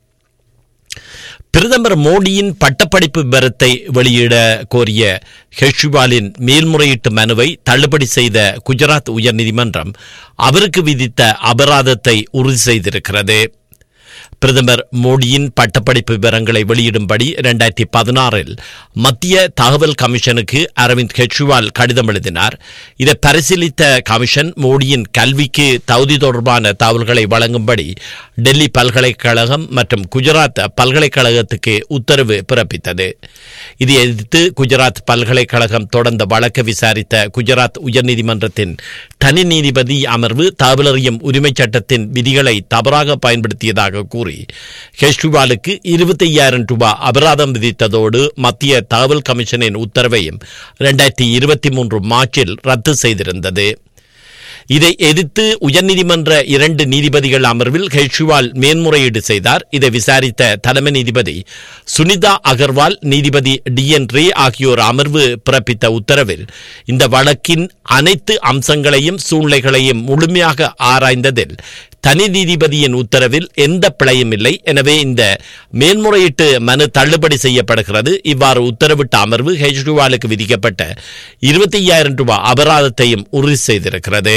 பிரதமர் மோடியின் பட்டப்படிப்பு விவரத்தை வெளியிட கோரிய கெஜ்ரிவாலின் மேல்முறையீட்டு மனுவை தள்ளுபடி செய்த குஜராத் உயர்நீதிமன்றம் அவருக்கு விதித்த அபராதத்தை உறுதி செய்திருக்கிறது பிரதமர் மோடியின் பட்டப்படிப்பு விவரங்களை வெளியிடும்படி இரண்டாயிரத்தி பதினாறில் மத்திய தகவல் கமிஷனுக்கு அரவிந்த் கெஜ்ரிவால் கடிதம் எழுதினார் இதை பரிசீலித்த கமிஷன் மோடியின் கல்விக்கு தகுதி தொடர்பான தகவல்களை வழங்கும்படி டெல்லி பல்கலைக்கழகம் மற்றும் குஜராத் பல்கலைக்கழகத்துக்கு உத்தரவு பிறப்பித்தது இதை எதிர்த்து குஜராத் பல்கலைக்கழகம் தொடர்ந்த வழக்கு விசாரித்த குஜராத் உயர்நீதிமன்றத்தின் தனி நீதிபதி அமர்வு தகவலறியும் உரிமைச் சட்டத்தின் விதிகளை தவறாக பயன்படுத்தியதாக கூறி கெஜ்ரிவாலுக்கு இருபத்தி ஐயாயிரம் ரூபாய் அபராதம் விதித்ததோடு மத்திய தகவல் கமிஷனின் உத்தரவையும் இரண்டாயிரத்தி இருபத்தி மூன்று மார்ச்சில் ரத்து செய்திருந்தது இதை எதிர்த்து உயர்நீதிமன்ற இரண்டு நீதிபதிகள் அமர்வில் கெஜ்ரிவால் மேன்முறையீடு செய்தார் இதை விசாரித்த தலைமை நீதிபதி சுனிதா அகர்வால் நீதிபதி டி என் ரே ஆகியோர் அமர்வு பிறப்பித்த உத்தரவில் இந்த வழக்கின் அனைத்து அம்சங்களையும் சூழ்நிலைகளையும் முழுமையாக ஆராய்ந்ததில் தனி நீதிபதியின் உத்தரவில் எந்த பிழையும் இல்லை எனவே இந்த மேன்முறையீட்டு மனு தள்ளுபடி செய்யப்படுகிறது இவ்வாறு உத்தரவிட்ட அமர்வு கெஜ்ரிவாலுக்கு விதிக்கப்பட்ட இருபத்தி ஐயாயிரம் ரூபாய் அபராதத்தையும் உறுதி செய்திருக்கிறது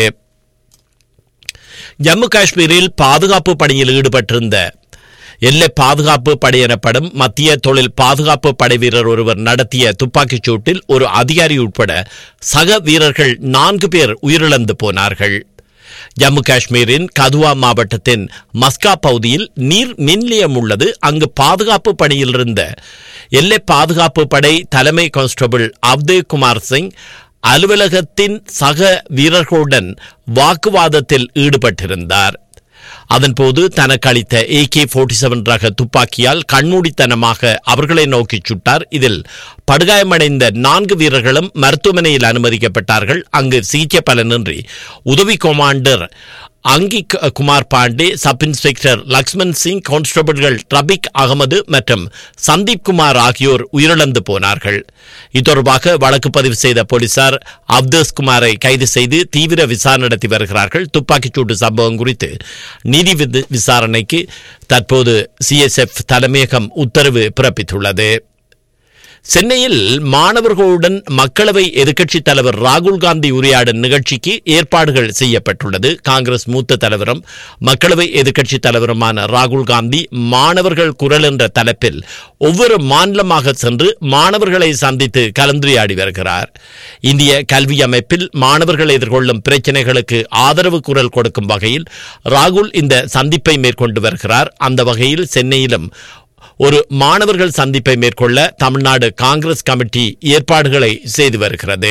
ஜம்மு காஷ்மீரில் பாதுகாப்பு பணியில் ஈடுபட்டிருந்த எல்லை பாதுகாப்பு படை எனப்படும் மத்திய தொழில் பாதுகாப்பு படை வீரர் ஒருவர் நடத்திய துப்பாக்கிச் சூட்டில் ஒரு அதிகாரி உட்பட சக வீரர்கள் நான்கு பேர் உயிரிழந்து போனார்கள் ஜம்மு காஷ்மீரின் கதுவா மாவட்டத்தின் மஸ்கா பகுதியில் நீர் மின்நிலையம் உள்ளது அங்கு பாதுகாப்பு பணியில் இருந்த எல்லை பாதுகாப்பு படை தலைமை கான்ஸ்டபிள் அவ்தேவ் குமார் சிங் அலுவலகத்தின் சக வீரர்களுடன் வாக்குவாதத்தில் ஈடுபட்டிருந்தார் அதன்போது தனக்கு அளித்த ஏகே போர்ட்டி செவன் ரக துப்பாக்கியால் கண்மூடித்தனமாக அவர்களை நோக்கி சுட்டார் இதில் படுகாயமடைந்த நான்கு வீரர்களும் மருத்துவமனையில் அனுமதிக்கப்பட்டார்கள் அங்கு சிகிச்சை பலனின்றி உதவி கொமாண்டர் அங்கி குமார் பாண்டே சப் இன்ஸ்பெக்டர் லக்ஷ்மண் சிங் கான்ஸ்டபிள்கள் ரபிக் அகமது மற்றும் சந்தீப் குமார் ஆகியோர் உயிரிழந்து போனார்கள் இத்தொடர்பாக வழக்கு பதிவு செய்த போலீசார் அப்தஸ் குமாரை கைது செய்து தீவிர விசாரணை நடத்தி வருகிறார்கள் துப்பாக்கிச்சூட்டு சம்பவம் குறித்து நீதி விசாரணைக்கு தற்போது சிஎஸ்எஃப் தலைமையகம் உத்தரவு பிறப்பித்துள்ளது சென்னையில் மாணவர்களுடன் மக்களவை எதிர்க்கட்சித் தலைவர் ராகுல் காந்தி உரையாடும் நிகழ்ச்சிக்கு ஏற்பாடுகள் செய்யப்பட்டுள்ளது காங்கிரஸ் மூத்த தலைவரும் மக்களவை எதிர்க்கட்சித் தலைவருமான ராகுல் காந்தி மாணவர்கள் குரல் என்ற தலைப்பில் ஒவ்வொரு மாநிலமாக சென்று மாணவர்களை சந்தித்து கலந்துரையாடி வருகிறார் இந்திய கல்வி அமைப்பில் மாணவர்கள் எதிர்கொள்ளும் பிரச்சினைகளுக்கு ஆதரவு குரல் கொடுக்கும் வகையில் ராகுல் இந்த சந்திப்பை மேற்கொண்டு வருகிறார் அந்த வகையில் சென்னையிலும் ஒரு மாணவர்கள் சந்திப்பை மேற்கொள்ள தமிழ்நாடு காங்கிரஸ் கமிட்டி ஏற்பாடுகளை செய்து வருகிறது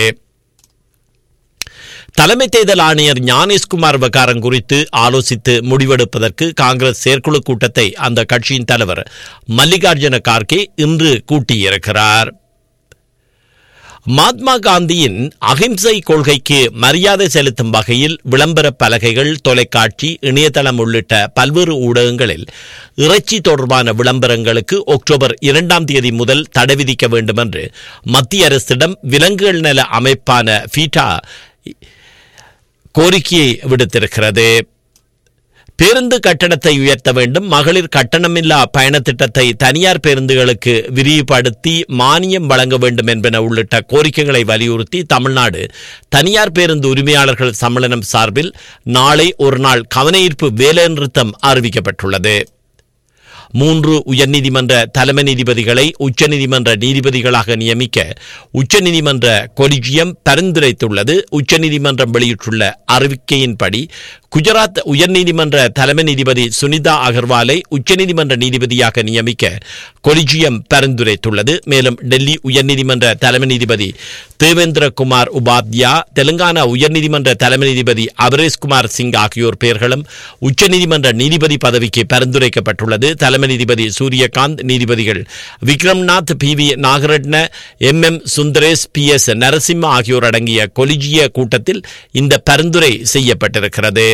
தலைமை தேர்தல் ஆணையர் ஞானேஷ்குமார் விவகாரம் குறித்து ஆலோசித்து முடிவெடுப்பதற்கு காங்கிரஸ் செயற்குழு கூட்டத்தை அந்த கட்சியின் தலைவர் மல்லிகார்ஜுன கார்கே இன்று கூட்டியிருக்கிறார் மகாத்மா காந்தியின் அகிம்சை கொள்கைக்கு மரியாதை செலுத்தும் வகையில் விளம்பர பலகைகள் தொலைக்காட்சி இணையதளம் உள்ளிட்ட பல்வேறு ஊடகங்களில் இறைச்சி தொடர்பான விளம்பரங்களுக்கு அக்டோபர் இரண்டாம் தேதி முதல் தடை விதிக்க வேண்டும் என்று மத்திய அரசிடம் விலங்குகள் நல அமைப்பான ஃபீட்டா கோரிக்கையை விடுத்திருக்கிறது பேருந்து கட்டணத்தை உயர்த்த வேண்டும் மகளிர் கட்டணமில்லா பயண திட்டத்தை தனியார் பேருந்துகளுக்கு விரிவுபடுத்தி மானியம் வழங்க வேண்டும் என்பன உள்ளிட்ட கோரிக்கைகளை வலியுறுத்தி தமிழ்நாடு தனியார் பேருந்து உரிமையாளர்கள் சம்மேளனம் சார்பில் நாளை ஒரு நாள் கவனஈர்ப்பு வேலைநிறுத்தம் அறிவிக்கப்பட்டுள்ளது மூன்று உயர்நீதிமன்ற தலைமை நீதிபதிகளை உச்சநீதிமன்ற நீதிபதிகளாக நியமிக்க உச்சநீதிமன்ற கொலிஜியம் பரிந்துரைத்துள்ளது உச்சநீதிமன்றம் வெளியிட்டுள்ள அறிவிக்கையின்படி குஜராத் உயர்நீதிமன்ற தலைமை நீதிபதி சுனிதா அகர்வாலை உச்சநீதிமன்ற நீதிபதியாக நியமிக்க கொலிஜியம் பரிந்துரைத்துள்ளது மேலும் டெல்லி உயர்நீதிமன்ற தலைமை நீதிபதி தேவேந்திர குமார் உபாத்யா தெலுங்கானா உயர்நீதிமன்ற தலைமை நீதிபதி அபரேஷ் குமார் சிங் ஆகியோர் பெயர்களும் உச்சநீதிமன்ற நீதிபதி பதவிக்கு பரிந்துரைக்கப்பட்டுள்ளது தலைமை நீதிபதி சூரியகாந்த் நீதிபதிகள் Vikram Nath B V Nagarathna M M Sundresh P S Narasimha ஆகியோர் அடங்கிய கொலிஜிய கூட்டத்தில் இந்த பரிந்துரை செய்யப்பட்டிருக்கிறது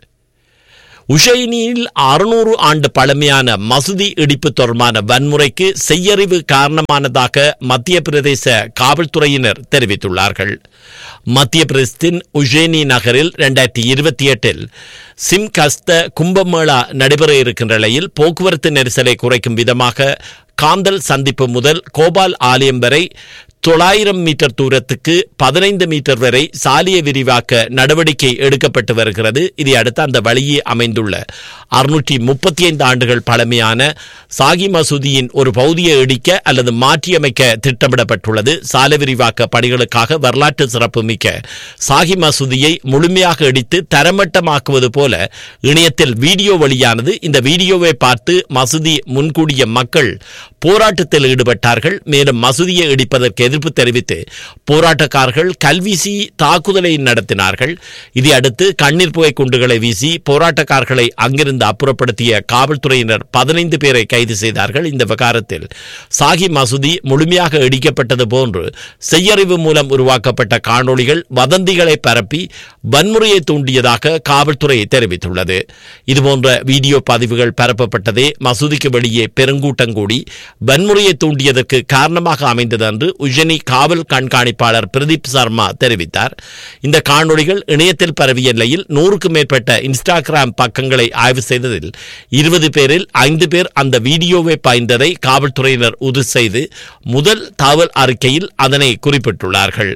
உஷைனியில் அறுநூறு ஆண்டு பழமையான மசூதி இடிப்பு தொடர்பான வன்முறைக்கு செய்யறிவு காரணமானதாக மத்திய பிரதேச காவல்துறையினர் தெரிவித்துள்ளார்கள் மத்திய பிரதேசத்தின் உஷேனி நகரில் இரண்டாயிரத்தி இருபத்தி எட்டில் சிம் கஸ்த கும்பமேளா நடைபெற இருக்கின்ற நிலையில் போக்குவரத்து நெரிசலை குறைக்கும் விதமாக காந்தல் சந்திப்பு முதல் கோபால் ஆலயம் வரை தொள்ளாயிரம் மீட்டர் தூரத்துக்கு பதினைந்து மீட்டர் வரை சாலையை விரிவாக்க நடவடிக்கை எடுக்கப்பட்டு வருகிறது இதை அடுத்து அந்த வழியே அமைந்துள்ள அறுநூற்றி முப்பத்தி ஐந்து ஆண்டுகள் பழமையான சாகி மசூதியின் ஒரு பகுதியை இடிக்க அல்லது மாற்றியமைக்க திட்டமிடப்பட்டுள்ளது சாலை விரிவாக்க பணிகளுக்காக வரலாற்று சிறப்புமிக்க சாகி மசூதியை முழுமையாக இடித்து தரமட்டமாக்குவது போல இணையத்தில் வீடியோ வெளியானது இந்த வீடியோவை பார்த்து மசூதி முன்கூடிய மக்கள் போராட்டத்தில் ஈடுபட்டார்கள் மேலும் மசூதியை இடிப்பதற்கு எதிர்ப்பு தெரிவித்து போராட்டக்காரர்கள் கல்வீசி தாக்குதலை நடத்தினார்கள் இதை அடுத்து கண்ணீர் புகை குண்டுகளை வீசி போராட்டக்காரர்களை அங்கிருந்து அப்புறப்படுத்திய காவல்துறையினர் பதினைந்து பேரை கைது செய்தார்கள் இந்த விவகாரத்தில் சாகி மசூதி முழுமையாக இடிக்கப்பட்டது போன்று செய்யறிவு மூலம் உருவாக்கப்பட்ட காணொளிகள் வதந்திகளை பரப்பி வன்முறையை தூண்டியதாக காவல்துறை தெரிவித்துள்ளது இதுபோன்ற வீடியோ பதிவுகள் பரப்பப்பட்டதே மசூதிக்கு வெளியே பெருங்கூட்டம் கூடி வன்முறையை தூண்டியதற்கு காரணமாக அமைந்தது என்று உஜனி காவல் கண்காணிப்பாளர் பிரதீப் சர்மா தெரிவித்தார் இந்த காணொளிகள் இணையத்தில் பரவிய நிலையில் நூறுக்கும் மேற்பட்ட இன்ஸ்டாகிராம் பக்கங்களை ஆய்வு செய்ததில் இருபது பேரில் ஐந்து பேர் அந்த வீடியோவை பாய்ந்ததை காவல்துறையினர் உறுதி செய்து முதல் தகவல் அறிக்கையில் அதனை குறிப்பிட்டுள்ளார்கள்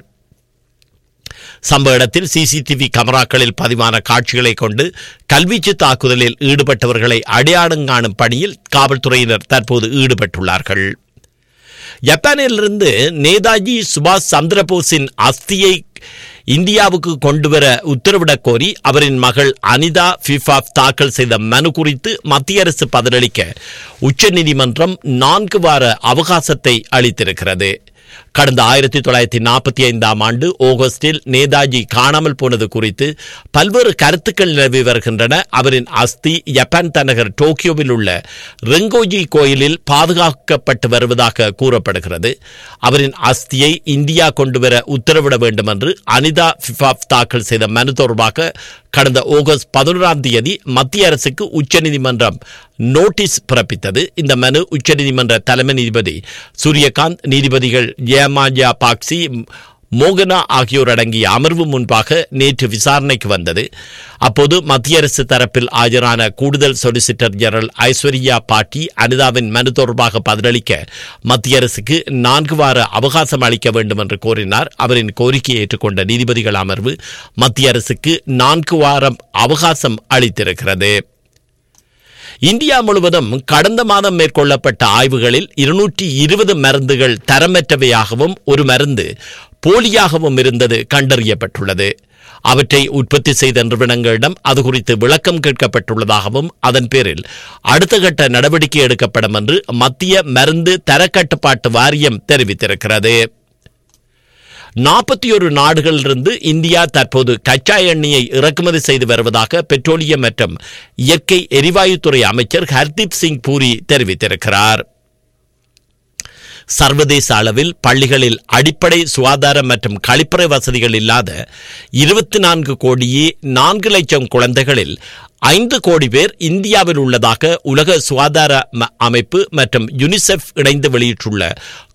சம்பவ இடத்தில் சிசிடிவி கேமராக்களில் பதிவான காட்சிகளை கொண்டு கல்வீச்சு தாக்குதலில் ஈடுபட்டவர்களை அடையாளம் காணும் பணியில் காவல்துறையினர் தற்போது ஈடுபட்டுள்ளார்கள் ஜப்பானிலிருந்து நேதாஜி சுபாஷ் சந்திரபோஸின் அஸ்தியை இந்தியாவுக்கு கொண்டுவர உத்தரவிடக் கோரி அவரின் மகள் அனிதா ஃபிஃபாப் தாக்கல் செய்த மனு குறித்து மத்திய அரசு பதிலளிக்க உச்சநீதிமன்றம் நான்கு வார அவகாசத்தை அளித்திருக்கிறது கடந்த ஆயிரத்தி தொள்ளாயிரத்தி நாற்பத்தி ஐந்தாம் ஆண்டு ஆகஸ்டில் நேதாஜி காணாமல் போனது குறித்து பல்வேறு கருத்துக்கள் நிலவி வருகின்றன அவரின் அஸ்தி ஜப்பான் தலைநகர் டோக்கியோவில் உள்ள ரெங்கோஜி கோயிலில் பாதுகாக்கப்பட்டு வருவதாக கூறப்படுகிறது அவரின் அஸ்தியை இந்தியா கொண்டுவர உத்தரவிட வேண்டும் என்று அனிதா ஃபிஃபாப் தாக்கல் செய்த மனு தொடர்பாக கடந்த ஆகஸ்ட் பதினோராம் தேதி மத்திய அரசுக்கு உச்சநீதிமன்றம் நோட்டீஸ் பிறப்பித்தது இந்த மனு உச்சநீதிமன்ற தலைமை நீதிபதி சூரியகாந்த் நீதிபதிகள் ஜெயமாஜா பாக்சி மோகனா ஆகியோர் அடங்கிய அமர்வு முன்பாக நேற்று விசாரணைக்கு வந்தது அப்போது மத்திய அரசு தரப்பில் ஆஜரான கூடுதல் சொலிசிட்டர் ஜெனரல் ஐஸ்வர்யா பாட்டி அனிதாவின் மனு தொடர்பாக பதிலளிக்க மத்திய அரசுக்கு நான்கு வார அவகாசம் அளிக்க வேண்டும் என்று கோரினார் அவரின் கோரிக்கையை ஏற்றுக்கொண்ட நீதிபதிகள் அமர்வு மத்திய அரசுக்கு நான்கு வாரம் அவகாசம் அளித்திருக்கிறது இந்தியா முழுவதும் கடந்த மாதம் மேற்கொள்ளப்பட்ட ஆய்வுகளில் இருநூற்றி இருபது மருந்துகள் தரமற்றவையாகவும் ஒரு மருந்து போலியாகவும் இருந்தது கண்டறியப்பட்டுள்ளது அவற்றை உற்பத்தி செய்த நிறுவனங்களிடம் அது குறித்து விளக்கம் கேட்கப்பட்டுள்ளதாகவும் அதன் பேரில் அடுத்த கட்ட நடவடிக்கை எடுக்கப்படும் என்று மத்திய மருந்து தரக்கட்டுப்பாட்டு வாரியம் தெரிவித்திருக்கிறது நாற்பத்தி ஒரு நாடுகளிலிருந்து இந்தியா தற்போது கச்சா எண்ணெயை இறக்குமதி செய்து வருவதாக பெட்ரோலியம் மற்றும் இயற்கை எரிவாயுத்துறை அமைச்சர் ஹர்தீப் சிங் பூரி தெரிவித்திருக்கிறார் சர்வதேச அளவில் பள்ளிகளில் அடிப்படை சுகாதார மற்றும் கழிப்பறை வசதிகள் இல்லாத இருபத்தி நான்கு கோடியே நான்கு லட்சம் குழந்தைகளில் ஐந்து கோடி பேர் இந்தியாவில் உள்ளதாக உலக சுகாதார ம- அமைப்பு மற்றும் யுனிசெஃப் இணைந்து வெளியிட்டுள்ள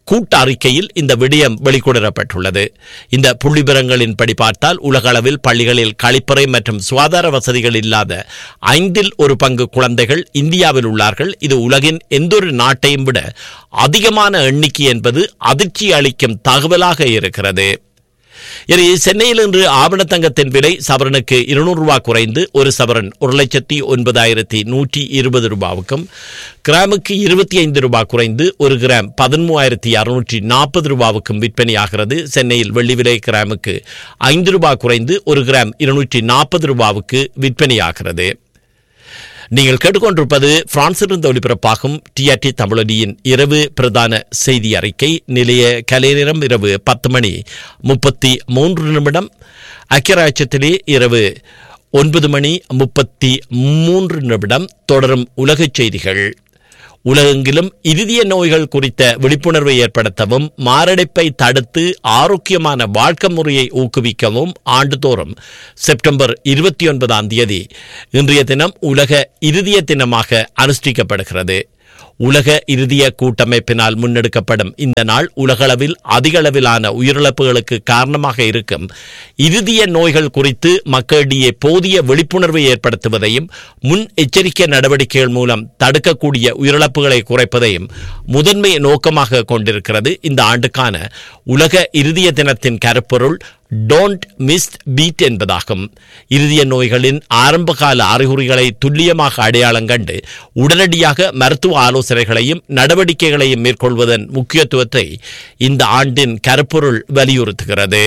கூட்ட அறிக்கையில் இந்த விடயம் வெளிக்கொணரப்பட்டுள்ளது இந்த புள்ளிவிவரங்களின்படி பார்த்தால் உலக அளவில் பள்ளிகளில் கழிப்பறை மற்றும் சுகாதார வசதிகள் இல்லாத ஐந்தில் ஒரு பங்கு குழந்தைகள் இந்தியாவில் உள்ளார்கள் இது உலகின் எந்தொரு நாட்டையும் விட அதிகமான எண்ணிக்கை என்பது அதிர்ச்சி அளிக்கும் தகவலாக இருக்கிறது இனி சென்னையில் இன்று ஆவணத்தங்கத்தின் விலை சவரனுக்கு இருநூறு ரூபாய் குறைந்து ஒரு சவரன் ஒரு லட்சத்தி ஒன்பதாயிரத்தி நூற்றி இருபது ரூபாவுக்கும் கிராமுக்கு இருபத்தி ஐந்து ரூபாய் குறைந்து ஒரு கிராம் பதிமூவாயிரத்தி அறுநூற்றி நாற்பது ரூபாவுக்கும் விற்பனையாகிறது சென்னையில் வெள்ளி விலை கிராமுக்கு ஐந்து ரூபாய் குறைந்து ஒரு கிராம் இருநூற்றி நாற்பது ரூபாவுக்கு விற்பனையாகிறது நீங்கள் கேட்டுக்கொண்டிருப்பது பிரான்சிலிருந்து ஒலிபரப்பாகும் டிஆர்டி தமிழொலியின் இரவு பிரதான செய்தி அறிக்கை நிலைய கலை நேரம் இரவு பத்து மணி முப்பத்தி மூன்று நிமிடம் அக்கிராட்சத்திலே இரவு ஒன்பது மணி முப்பத்தி மூன்று நிமிடம் தொடரும் உலகச் செய்திகள் உலகெங்கிலும் இருதய நோய்கள் குறித்த விழிப்புணர்வை ஏற்படுத்தவும் மாரடைப்பை தடுத்து ஆரோக்கியமான வாழ்க்கை முறையை ஊக்குவிக்கவும் ஆண்டுதோறும் செப்டம்பர் இருபத்தி ஒன்பதாம் தேதி இன்றைய தினம் உலக இருதய தினமாக அனுஷ்டிக்கப்படுகிறது உலக இறுதிய கூட்டமைப்பினால் முன்னெடுக்கப்படும் இந்த நாள் உலகளவில் அதிக அளவிலான உயிரிழப்புகளுக்கு காரணமாக இருக்கும் இறுதிய நோய்கள் குறித்து மக்களிடையே போதிய விழிப்புணர்வை ஏற்படுத்துவதையும் முன் எச்சரிக்கை நடவடிக்கைகள் மூலம் தடுக்கக்கூடிய உயிரிழப்புகளை குறைப்பதையும் முதன்மை நோக்கமாக கொண்டிருக்கிறது இந்த ஆண்டுக்கான உலக இறுதிய தினத்தின் கருப்பொருள் டோன்ட் மிஸ் பீட் என்பதாகும் இருதய நோய்களின் ஆரம்பகால அறிகுறிகளை துல்லியமாக அடையாளம் கண்டு உடனடியாக மருத்துவ ஆலோசனைகளையும் நடவடிக்கைகளையும் மேற்கொள்வதன் முக்கியத்துவத்தை இந்த ஆண்டின் கருப்பொருள் வலியுறுத்துகிறது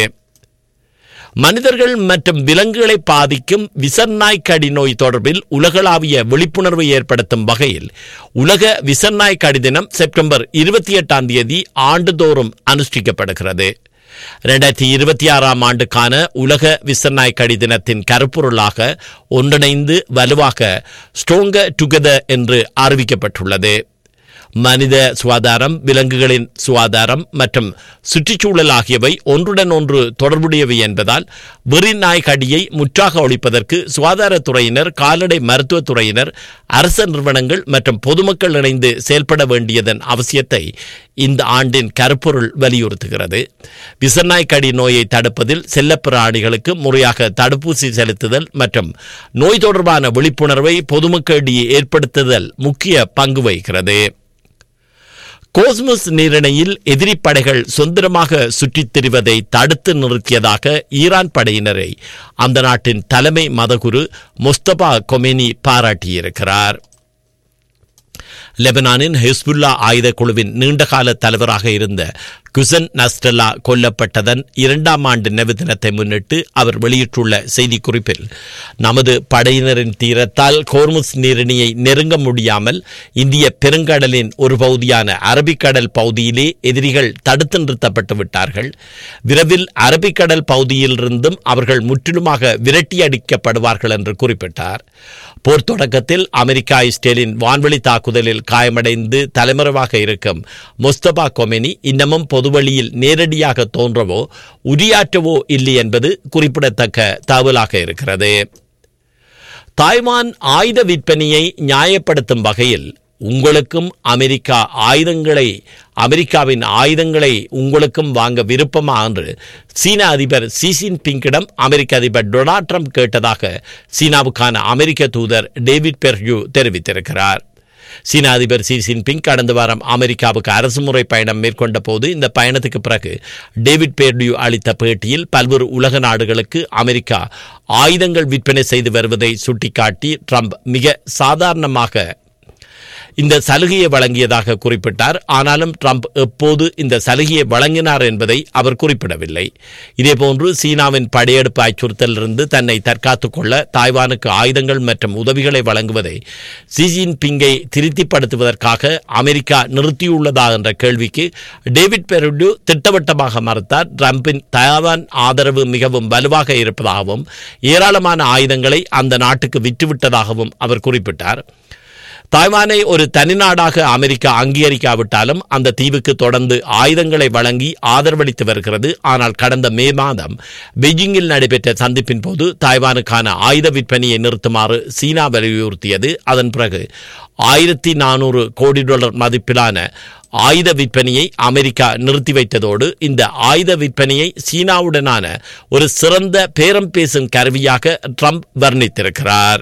மனிதர்கள் மற்றும் விலங்குகளை பாதிக்கும் விசன்னாய்க்கடி நோய் தொடர்பில் உலகளாவிய விழிப்புணர்வை ஏற்படுத்தும் வகையில் உலக விசன்னாய்க்கடி தினம் செப்டம்பர் இருபத்தி எட்டாம் தேதி ஆண்டுதோறும் அனுஷ்டிக்கப்படுகிறது இரண்டாயிரத்தி இருபத்தி ஆறாம் ஆண்டுக்கான உலக விசநாய்க்கடி தினத்தின் கருப்பொருளாக ஒன்றிணைந்து வலுவாக ஸ்ட்ரோங்க டுகெதர் என்று அறிவிக்கப்பட்டுள்ளது மனித சுகாதாரம் விலங்குகளின் சுகாதாரம் மற்றும் சுற்றுச்சூழல் ஆகியவை ஒன்றுடன் ஒன்று தொடர்புடையவை என்பதால் வெறி நாய் கடியை முற்றாக ஒழிப்பதற்கு சுகாதாரத்துறையினர் கால்நடை மருத்துவத்துறையினர் அரச நிறுவனங்கள் மற்றும் பொதுமக்கள் இணைந்து செயல்பட வேண்டியதன் அவசியத்தை இந்த ஆண்டின் கருப்பொருள் வலியுறுத்துகிறது விசநாய்க்கடி நோயை தடுப்பதில் செல்லப்பிராணிகளுக்கு முறையாக தடுப்பூசி செலுத்துதல் மற்றும் நோய் தொடர்பான விழிப்புணர்வை பொதுமக்களிடையே ஏற்படுத்துதல் முக்கிய பங்கு வகிக்கிறது கோஸ்மஸ் நீரிணையில் எதிரி படைகள் சுதந்திரமாக சுற்றித் திரிவதை தடுத்து நிறுத்தியதாக ஈரான் படையினரை அந்த நாட்டின் தலைமை மதகுரு முஸ்தபா கொமேனி பாராட்டியிருக்கிறார் லெபனானின் ஹிஸ்புல்லா ஆயுத குழுவின் நீண்டகால தலைவராக இருந்த குசன் நஸ்டல்லா கொல்லப்பட்டதன் இரண்டாம் ஆண்டு நினைவு தினத்தை முன்னிட்டு அவர் வெளியிட்டுள்ள செய்திக்குறிப்பில் நமது படையினரின் தீரத்தால் கோர்முஸ் நீரிணியை நெருங்க முடியாமல் இந்திய பெருங்கடலின் ஒரு பகுதியான அரபிக்கடல் பகுதியிலே எதிரிகள் தடுத்து நிறுத்தப்பட்டு விட்டார்கள் விரைவில் அரபிக்கடல் பகுதியிலிருந்தும் அவர்கள் முற்றிலுமாக விரட்டி அடிக்கப்படுவார்கள் என்று குறிப்பிட்டார் போர் தொடக்கத்தில் அமெரிக்கா இஸ்ரேலின் வான்வெளி தாக்குதலில் காயமடைந்து தலைமறைவாக இருக்கும் முஸ்தபா கொமெனி இன்னமும் பொதுவழியில் நேரடியாக தோன்றவோ உரியாற்றவோ இல்லை என்பது குறிப்பிடத்தக்க தகவலாக இருக்கிறது தாய்வான் ஆயுத விற்பனையை நியாயப்படுத்தும் வகையில் உங்களுக்கும் அமெரிக்கா ஆயுதங்களை அமெரிக்காவின் ஆயுதங்களை உங்களுக்கும் வாங்க விருப்பமா என்று சீன அதிபர் சி ஜின்பிங்கிடம் அமெரிக்க அதிபர் டொனால்ட் ட்ரம்ப் கேட்டதாக சீனாவுக்கான அமெரிக்க தூதர் டேவிட் பெர்யூ தெரிவித்திருக்கிறார் சீன அதிபர் சி ஜின்பிங் கடந்த வாரம் அமெரிக்காவுக்கு அரசுமுறை பயணம் மேற்கொண்ட போது இந்த பயணத்துக்கு பிறகு டேவிட் பேர்டியூ அளித்த பேட்டியில் பல்வேறு உலக நாடுகளுக்கு அமெரிக்கா ஆயுதங்கள் விற்பனை செய்து வருவதை சுட்டிக்காட்டி ட்ரம்ப் மிக சாதாரணமாக இந்த சலுகையை வழங்கியதாக குறிப்பிட்டார் ஆனாலும் ட்ரம்ப் எப்போது இந்த சலுகையை வழங்கினார் என்பதை அவர் குறிப்பிடவில்லை இதேபோன்று சீனாவின் படையெடுப்பு அச்சுறுத்தலிருந்து தன்னை தற்காத்துக் கொள்ள தாய்வானுக்கு ஆயுதங்கள் மற்றும் உதவிகளை வழங்குவதை சி ஜின்பிங்கை திருப்திப்படுத்துவதற்காக அமெரிக்கா நிறுத்தியுள்ளதா என்ற கேள்விக்கு டேவிட் பெருடு திட்டவட்டமாக மறுத்தார் ட்ரம்பின் தாய்வான் ஆதரவு மிகவும் வலுவாக இருப்பதாகவும் ஏராளமான ஆயுதங்களை அந்த நாட்டுக்கு விற்றுவிட்டதாகவும் அவர் குறிப்பிட்டார் தாய்வானை ஒரு தனிநாடாக அமெரிக்கா அங்கீகரிக்காவிட்டாலும் அந்த தீவுக்கு தொடர்ந்து ஆயுதங்களை வழங்கி ஆதரவளித்து வருகிறது ஆனால் கடந்த மே மாதம் பெய்ஜிங்கில் நடைபெற்ற சந்திப்பின் போது தாய்வானுக்கான ஆயுத விற்பனையை நிறுத்துமாறு சீனா வலியுறுத்தியது அதன் பிறகு ஆயிரத்தி நானூறு கோடி டாலர் மதிப்பிலான ஆயுத விற்பனையை அமெரிக்கா நிறுத்தி வைத்ததோடு இந்த ஆயுத விற்பனையை சீனாவுடனான ஒரு சிறந்த பேரம் பேசும் கருவியாக ட்ரம்ப் வர்ணித்திருக்கிறார்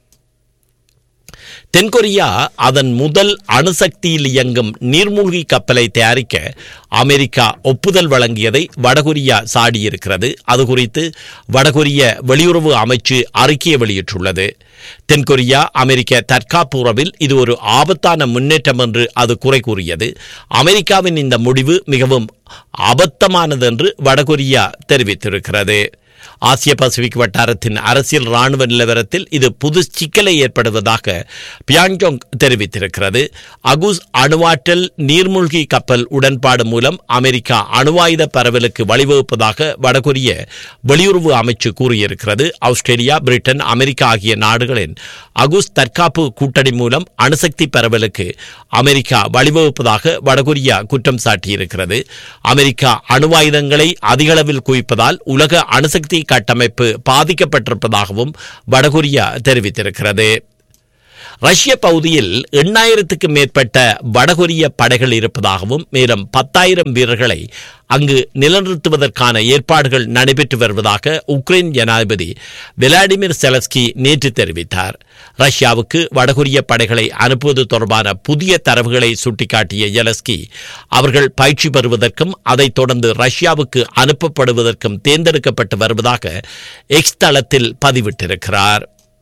தென்கொரியா அதன் முதல் அணுசக்தியில் இயங்கும் நீர்மூழ்கி கப்பலை தயாரிக்க அமெரிக்கா ஒப்புதல் வழங்கியதை வடகொரியா சாடியிருக்கிறது அது குறித்து வடகொரிய வெளியுறவு அமைச்சு அறிக்கையை வெளியிட்டுள்ளது தென்கொரியா அமெரிக்க தற்காப்பு உறவில் இது ஒரு ஆபத்தான முன்னேற்றம் என்று அது குறை கூறியது அமெரிக்காவின் இந்த முடிவு மிகவும் அபத்தமானது என்று வடகொரியா தெரிவித்திருக்கிறது ஆசிய பசிபிக் வட்டாரத்தின் அரசியல் ராணுவ நிலவரத்தில் இது புது சிக்கலை ஏற்படுவதாக பியாங்ஜோங் தெரிவித்திருக்கிறது அகுஸ் அணுவாற்றல் நீர்மூழ்கி கப்பல் உடன்பாடு மூலம் அமெரிக்கா அணுவாயுத பரவலுக்கு வழிவகுப்பதாக வடகொரிய வெளியுறவு அமைச்சு கூறியிருக்கிறது ஆஸ்திரேலியா பிரிட்டன் அமெரிக்கா ஆகிய நாடுகளின் அகுஸ் தற்காப்பு கூட்டணி மூலம் அணுசக்தி பரவலுக்கு அமெரிக்கா வழிவகுப்பதாக வடகொரியா குற்றம் சாட்டியிருக்கிறது அமெரிக்கா அணுவாயுதங்களை அதிகளவில் குவிப்பதால் உலக அணுசக்தி கட்டமைப்பு பாதிக்கப்பட்டிருப்பதாகவும் வடகொரியா தெரிவித்திருக்கிறது ரஷ்ய பகுதியில் எண்ணாயிரத்துக்கும் மேற்பட்ட வடகொரிய படைகள் இருப்பதாகவும் மேலும் பத்தாயிரம் வீரர்களை அங்கு நிலநிறுத்துவதற்கான ஏற்பாடுகள் நடைபெற்று வருவதாக உக்ரைன் ஜனாதிபதி விளாடிமிர் செலஸ்கி நேற்று தெரிவித்தார் ரஷ்யாவுக்கு வடகொரிய படைகளை அனுப்புவது தொடர்பான புதிய தரவுகளை சுட்டிக்காட்டிய ஜெலஸ்கி அவர்கள் பயிற்சி பெறுவதற்கும் அதைத் தொடர்ந்து ரஷ்யாவுக்கு அனுப்பப்படுவதற்கும் தேர்ந்தெடுக்கப்பட்டு வருவதாக எக்ஸ் தளத்தில் பதிவிட்டிருக்கிறார்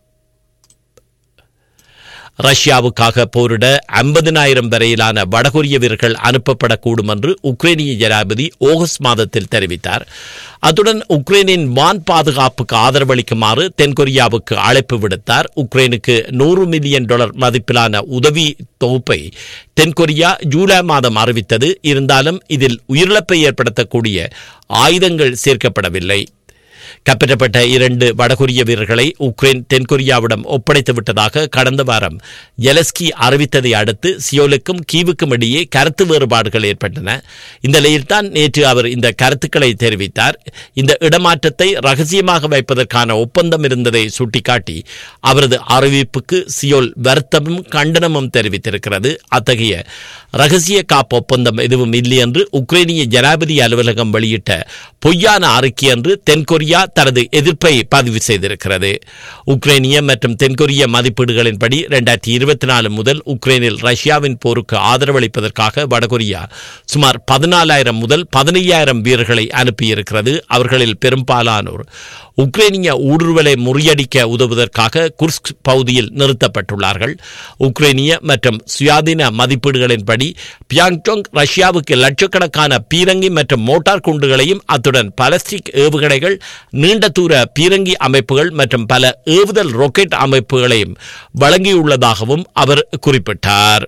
ரஷ்யாவுக்காக போரிட ஐம்பதினாயிரம் வரையிலான வடகொரிய வீரர்கள் அனுப்பப்படக்கூடும் என்று உக்ரைனிய ஜனாதிபதி ஆகஸ்ட் மாதத்தில் தெரிவித்தார் அத்துடன் உக்ரைனின் வான் பாதுகாப்புக்கு ஆதரவளிக்குமாறு தென்கொரியாவுக்கு அழைப்பு விடுத்தார் உக்ரைனுக்கு நூறு மில்லியன் டாலர் மதிப்பிலான உதவி தொகுப்பை தென்கொரியா ஜூலை மாதம் அறிவித்தது இருந்தாலும் இதில் உயிரிழப்பை ஏற்படுத்தக்கூடிய ஆயுதங்கள் சேர்க்கப்படவில்லை கைப்பற்றப்பட்ட இரண்டு வடகொரிய வீரர்களை உக்ரைன் தென்கொரியாவிடம் ஒப்படைத்து விட்டதாக கடந்த வாரம் எலஸ்கி அறிவித்ததை அடுத்து சியோலுக்கும் கீவுக்கும் இடையே கருத்து வேறுபாடுகள் ஏற்பட்டன இந்த நிலையில்தான் நேற்று அவர் இந்த கருத்துக்களை தெரிவித்தார் இந்த இடமாற்றத்தை ரகசியமாக வைப்பதற்கான ஒப்பந்தம் இருந்ததை சுட்டிக்காட்டி அவரது அறிவிப்புக்கு சியோல் வருத்தமும் கண்டனமும் தெரிவித்திருக்கிறது அத்தகைய ரகசிய காப்பு ஒப்பந்தம் எதுவும் இல்லை என்று உக்ரைனிய ஜனாதிபதி அலுவலகம் வெளியிட்ட பொய்யான அறிக்கை என்று தென்கொரியா தனது எதிர்ப்பை பதிவு செய்திருக்கிறது உக்ரைனிய மற்றும் தென்கொரிய மதிப்பீடுகளின்படி இரண்டாயிரத்தி இருபத்தி நாலு முதல் உக்ரைனில் ரஷ்யாவின் போருக்கு ஆதரவளிப்பதற்காக வடகொரியா சுமார் பதினாலாயிரம் முதல் பதினையாயிரம் வீரர்களை அனுப்பியிருக்கிறது அவர்களில் பெரும்பாலானோர் உக்ரைனிய ஊடுருவலை முறியடிக்க உதவுவதற்காக குர்ஸ்க் பகுதியில் நிறுத்தப்பட்டுள்ளார்கள் உக்ரைனிய மற்றும் சுயாதீன மதிப்பீடுகளின்படி பியாங்டோங் ரஷ்யாவுக்கு லட்சக்கணக்கான பீரங்கி மற்றும் மோட்டார் குண்டுகளையும் அத்துடன் பலஸ்டிக் ஏவுகணைகள் நீண்ட தூர பீரங்கி அமைப்புகள் மற்றும் பல ஏவுதல் ராக்கெட் அமைப்புகளையும் வழங்கியுள்ளதாகவும் அவர் குறிப்பிட்டார்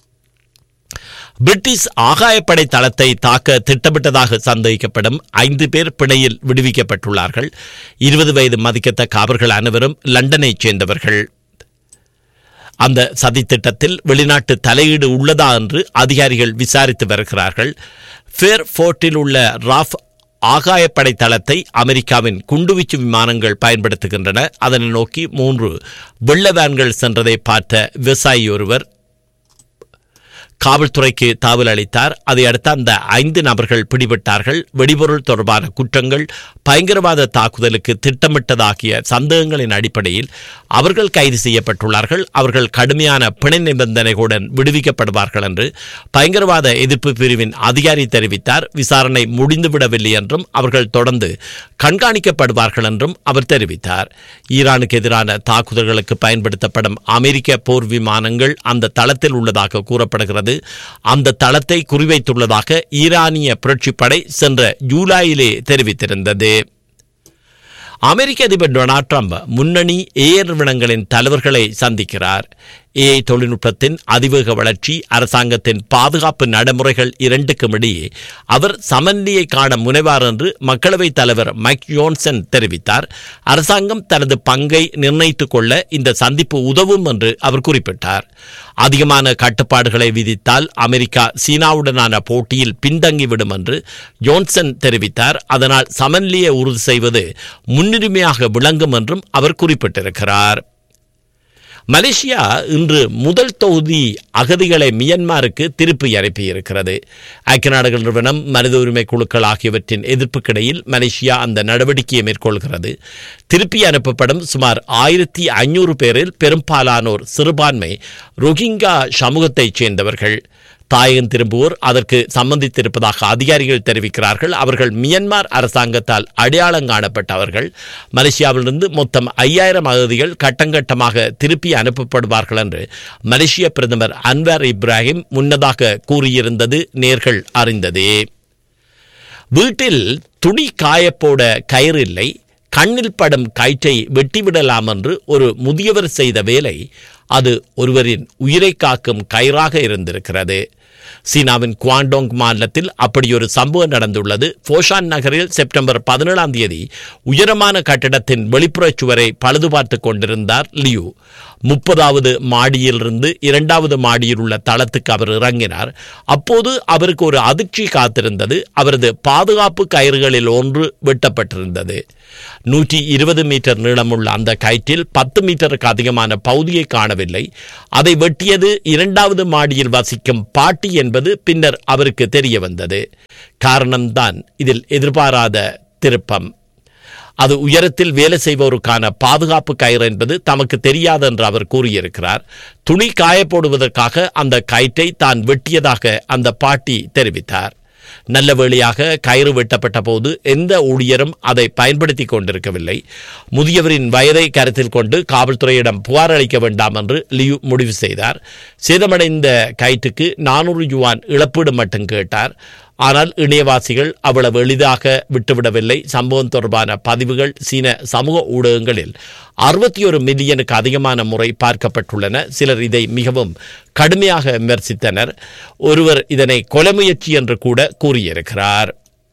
பிரிட்டிஷ் ஆகாயப்படை தளத்தை தாக்க திட்டமிட்டதாக சந்தேகிக்கப்படும் ஐந்து பேர் பிணையில் விடுவிக்கப்பட்டுள்ளார்கள் இருபது வயது மதிக்கத்தக்க அவர்கள் அனைவரும் லண்டனைச் சேர்ந்தவர்கள் அந்த சதித்திட்டத்தில் வெளிநாட்டு தலையீடு உள்ளதா என்று அதிகாரிகள் விசாரித்து வருகிறார்கள் ஃபேர் ஃபோர்ட்டில் உள்ள ராஃப் ஆகாயப்படை தளத்தை அமெரிக்காவின் குண்டுவீச்சு விமானங்கள் பயன்படுத்துகின்றன அதனை நோக்கி மூன்று வெள்ள வேன்கள் சென்றதை பார்த்த விவசாயி ஒருவர் காவல்துறைக்கு தாவல் அளித்தார் அதையடுத்து அந்த ஐந்து நபர்கள் பிடிபட்டார்கள் வெடிபொருள் தொடர்பான குற்றங்கள் பயங்கரவாத தாக்குதலுக்கு திட்டமிட்டதாகிய சந்தேகங்களின் அடிப்படையில் அவர்கள் கைது செய்யப்பட்டுள்ளார்கள் அவர்கள் கடுமையான பிணை நிபந்தனைகளுடன் விடுவிக்கப்படுவார்கள் என்று பயங்கரவாத எதிர்ப்பு பிரிவின் அதிகாரி தெரிவித்தார் விசாரணை முடிந்துவிடவில்லை என்றும் அவர்கள் தொடர்ந்து கண்காணிக்கப்படுவார்கள் என்றும் அவர் தெரிவித்தார் ஈரானுக்கு எதிரான தாக்குதல்களுக்கு பயன்படுத்தப்படும் அமெரிக்க போர் விமானங்கள் அந்த தளத்தில் உள்ளதாக கூறப்படுகிறது அந்த தளத்தை குறிவைத்துள்ளதாக ஈரானிய புரட்சிப்படை சென்ற ஜூலையிலே தெரிவித்திருந்தது அமெரிக்க அதிபர் டொனால்ட் ட்ரம்ப் முன்னணி ஏர் நிறுவனங்களின் தலைவர்களை சந்திக்கிறார் ஏஐ தொழில்நுட்பத்தின் அதிவேக வளர்ச்சி அரசாங்கத்தின் பாதுகாப்பு நடைமுறைகள் இரண்டுக்கும் இடையே அவர் சமநிலையை காண முனைவார் என்று மக்களவைத் தலைவர் மைக் ஜோன்சன் தெரிவித்தார் அரசாங்கம் தனது பங்கை நிர்ணயித்துக் கொள்ள இந்த சந்திப்பு உதவும் என்று அவர் குறிப்பிட்டார் அதிகமான கட்டுப்பாடுகளை விதித்தால் அமெரிக்கா சீனாவுடனான போட்டியில் பின்தங்கிவிடும் என்று ஜோன்சன் தெரிவித்தார் அதனால் சமநிலையை உறுதி செய்வது முன்னுரிமையாக விளங்கும் என்றும் அவர் குறிப்பிட்டிருக்கிறார் மலேசியா இன்று முதல் தொகுதி அகதிகளை மியன்மாருக்கு திருப்பி அனுப்பியிருக்கிறது ஐக்கிய நாடுகள் நிறுவனம் மனித உரிமை குழுக்கள் ஆகியவற்றின் எதிர்ப்புக்கிடையில் மலேசியா அந்த நடவடிக்கையை மேற்கொள்கிறது திருப்பி அனுப்பப்படும் சுமார் ஆயிரத்தி ஐநூறு பேரில் பெரும்பாலானோர் சிறுபான்மை ரோஹிங்கா சமூகத்தைச் சேர்ந்தவர்கள் தாயகம் திரும்புவோர் அதற்கு சம்பந்தித்திருப்பதாக அதிகாரிகள் தெரிவிக்கிறார்கள் அவர்கள் மியன்மார் அரசாங்கத்தால் அடையாளம் காணப்பட்டவர்கள் மலேசியாவிலிருந்து மொத்தம் ஐயாயிரம் அகதிகள் கட்டங்கட்டமாக திருப்பி அனுப்பப்படுவார்கள் என்று மலேசிய பிரதமர் அன்வர் இப்ராஹிம் முன்னதாக கூறியிருந்தது நேர்கள் அறிந்ததே வீட்டில் துணி காயப்போட கயிறு இல்லை கண்ணில் படும் கயிற்றை வெட்டிவிடலாம் என்று ஒரு முதியவர் செய்த வேலை அது ஒருவரின் உயிரை காக்கும் கயிறாக இருந்திருக்கிறது சீனாவின் குவாண்டோங் மாநிலத்தில் அப்படி ஒரு சம்பவம் நடந்துள்ளது போஷான் நகரில் செப்டம்பர் பதினேழாம் தேதி உயரமான கட்டிடத்தின் வெளிப்புறச் சுவரை பழுது பார்த்து கொண்டிருந்தார் லியூ முப்பதாவது மாடியிலிருந்து இரண்டாவது மாடியில் உள்ள தளத்துக்கு அவர் இறங்கினார் அப்போது அவருக்கு ஒரு அதிர்ச்சி காத்திருந்தது அவரது பாதுகாப்பு கயிறுகளில் ஒன்று வெட்டப்பட்டிருந்தது நூற்றி இருபது மீட்டர் நீளமுள்ள அந்த கயிற்றில் பத்து மீட்டருக்கு அதிகமான பகுதியை காணவில்லை அதை வெட்டியது இரண்டாவது மாடியில் வசிக்கும் பாட்டி என்பது பின்னர் அவருக்கு தெரிய வந்தது காரணம்தான் இதில் எதிர்பாராத திருப்பம் அது உயரத்தில் வேலை செய்வோருக்கான பாதுகாப்பு கயிறு என்பது தமக்கு தெரியாது என்று அவர் கூறியிருக்கிறார் துணி காயப்போடுவதற்காக அந்த கயிற்றை தான் வெட்டியதாக அந்த பாட்டி தெரிவித்தார் நல்ல வேளையாக கயிறு வெட்டப்பட்ட போது எந்த ஊழியரும் அதை பயன்படுத்தி கொண்டிருக்கவில்லை முதியவரின் வயதை கருத்தில் கொண்டு காவல்துறையிடம் புகார் அளிக்க வேண்டாம் என்று லியூ முடிவு செய்தார் சேதமடைந்த கயிற்றுக்கு நானூறு யுவான் இழப்பீடு மட்டும் கேட்டார் ஆனால் இணையவாசிகள் அவ்வளவு எளிதாக விட்டுவிடவில்லை சம்பவம் தொடர்பான பதிவுகள் சீன சமூக ஊடகங்களில் அறுபத்தி ஒரு மில்லியனுக்கு அதிகமான முறை பார்க்கப்பட்டுள்ளன சிலர் இதை மிகவும் கடுமையாக விமர்சித்தனர் ஒருவர் இதனை கொலை முயற்சி என்று கூட கூறியிருக்கிறார்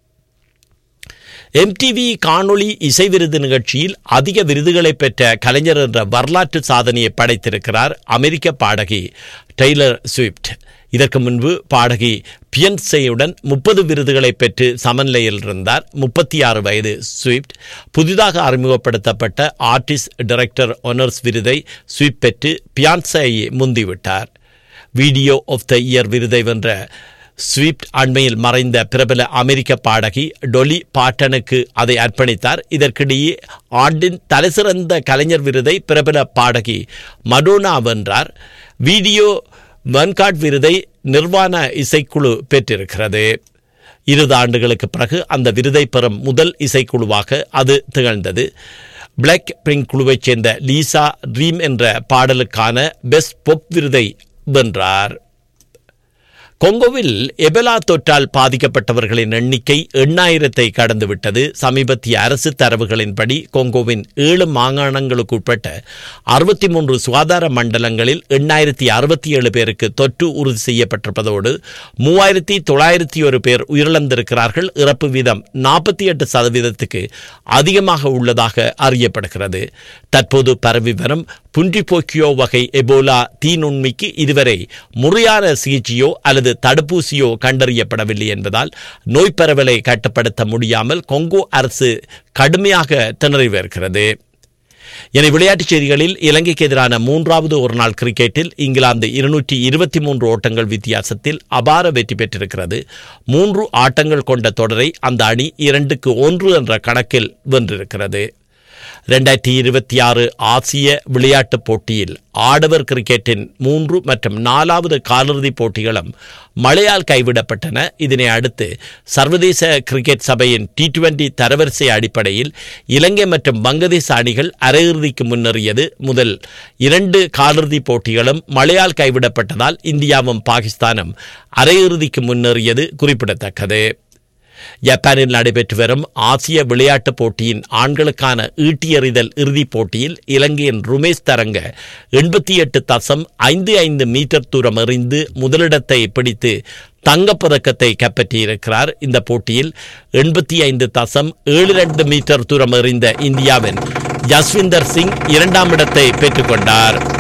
எம்டிவி காணொளி இசை விருது நிகழ்ச்சியில் அதிக விருதுகளை பெற்ற கலைஞர் என்ற வரலாற்று சாதனையை படைத்திருக்கிறார் அமெரிக்க பாடகி டெய்லர் ஸ்விஃப்ட் இதற்கு முன்பு பாடகி பியன்சேயுடன் முப்பது விருதுகளை பெற்று சமநிலையில் இருந்தார் முப்பத்தி ஆறு வயது ஸ்விஃப்ட் புதிதாக அறிமுகப்படுத்தப்பட்ட ஆர்டிஸ்ட் டைரக்டர் ஒனர்ஸ் விருதை ஸ்விஃப்ட் பெற்று பியான்சேயை முந்திவிட்டார் வீடியோ ஆஃப் த இயர் விருதை வென்ற ஸ்வீப்ட் அண்மையில் மறைந்த பிரபல அமெரிக்க பாடகி டொலி பாட்டனுக்கு அதை அர்ப்பணித்தார் இதற்கிடையே ஆண்டின் தலைசிறந்த கலைஞர் விருதை பிரபல பாடகி மடோனா வென்றார் வீடியோ வன்காட் விருதை நிர்வாண இசைக்குழு பெற்றிருக்கிறது இருபது ஆண்டுகளுக்கு பிறகு அந்த விருதை பெறும் முதல் இசைக்குழுவாக அது திகழ்ந்தது பிளாக் பிங்க் குழுவைச் சேர்ந்த லீசா ட்ரீம் என்ற பாடலுக்கான பெஸ்ட் பொப் விருதை வென்றார் கொங்கோவில் எபெலா தொற்றால் பாதிக்கப்பட்டவர்களின் எண்ணிக்கை எண்ணாயிரத்தை கடந்துவிட்டது சமீபத்திய அரசு தரவுகளின்படி கொங்கோவின் ஏழு மாகாணங்களுக்கு உட்பட்ட அறுபத்தி மூன்று சுகாதார மண்டலங்களில் எண்ணாயிரத்தி அறுபத்தி ஏழு பேருக்கு தொற்று உறுதி செய்யப்பட்டிருப்பதோடு மூவாயிரத்தி தொள்ளாயிரத்தி ஒரு பேர் உயிரிழந்திருக்கிறார்கள் இறப்பு வீதம் நாற்பத்தி எட்டு சதவீதத்துக்கு அதிகமாக உள்ளதாக அறியப்படுகிறது தற்போது பரவி வரும் புன்றிபோக்கியோ வகை எபோலா தீநுண்மிக்கு இதுவரை முறையான சிகிச்சையோ அல்லது தடுப்பூசியோ கண்டறியப்படவில்லை என்பதால் நோய் பரவலை கட்டுப்படுத்த முடியாமல் கொங்கோ அரசு கடுமையாக திணறி வருகிறது என விளையாட்டுச் செய்திகளில் இலங்கைக்கு எதிரான மூன்றாவது ஒருநாள் கிரிக்கெட்டில் இங்கிலாந்து இருநூற்றி இருபத்தி மூன்று ஓட்டங்கள் வித்தியாசத்தில் அபார வெற்றி பெற்றிருக்கிறது மூன்று ஆட்டங்கள் கொண்ட தொடரை அந்த அணி இரண்டுக்கு ஒன்று என்ற கணக்கில் வென்றிருக்கிறது ரெண்டாயிரத்தி இருபத்தி ஆறு ஆசிய விளையாட்டுப் போட்டியில் ஆடவர் கிரிக்கெட்டின் மூன்று மற்றும் நாலாவது காலிறுதிப் போட்டிகளும் மழையால் கைவிடப்பட்டன இதனை அடுத்து சர்வதேச கிரிக்கெட் சபையின் டி டுவெண்டி தரவரிசை அடிப்படையில் இலங்கை மற்றும் வங்கதேச அணிகள் அரையிறுதிக்கு முன்னேறியது முதல் இரண்டு காலிறுதிப் போட்டிகளும் மழையால் கைவிடப்பட்டதால் இந்தியாவும் பாகிஸ்தானும் அரையிறுதிக்கு முன்னேறியது குறிப்பிடத்தக்கது ஜப்பானில் நடைபெற்று வரும் ஆசிய விளையாட்டுப் போட்டியின் ஆண்களுக்கான ஈட்டி எறிதல் இறுதிப் போட்டியில் இலங்கையின் ருமேஷ் தரங்க எண்பத்தி எட்டு தசம் ஐந்து ஐந்து மீட்டர் தூரம் எறிந்து முதலிடத்தை பிடித்து தங்கப்பதக்கத்தை கைப்பற்றியிருக்கிறார் இந்த போட்டியில் எண்பத்தி ஐந்து தசம் ஏழு ரெண்டு மீட்டர் தூரம் எறிந்த இந்தியாவின் ஜஸ்விந்தர் சிங் இரண்டாம் இடத்தை பெற்றுக்கொண்டார்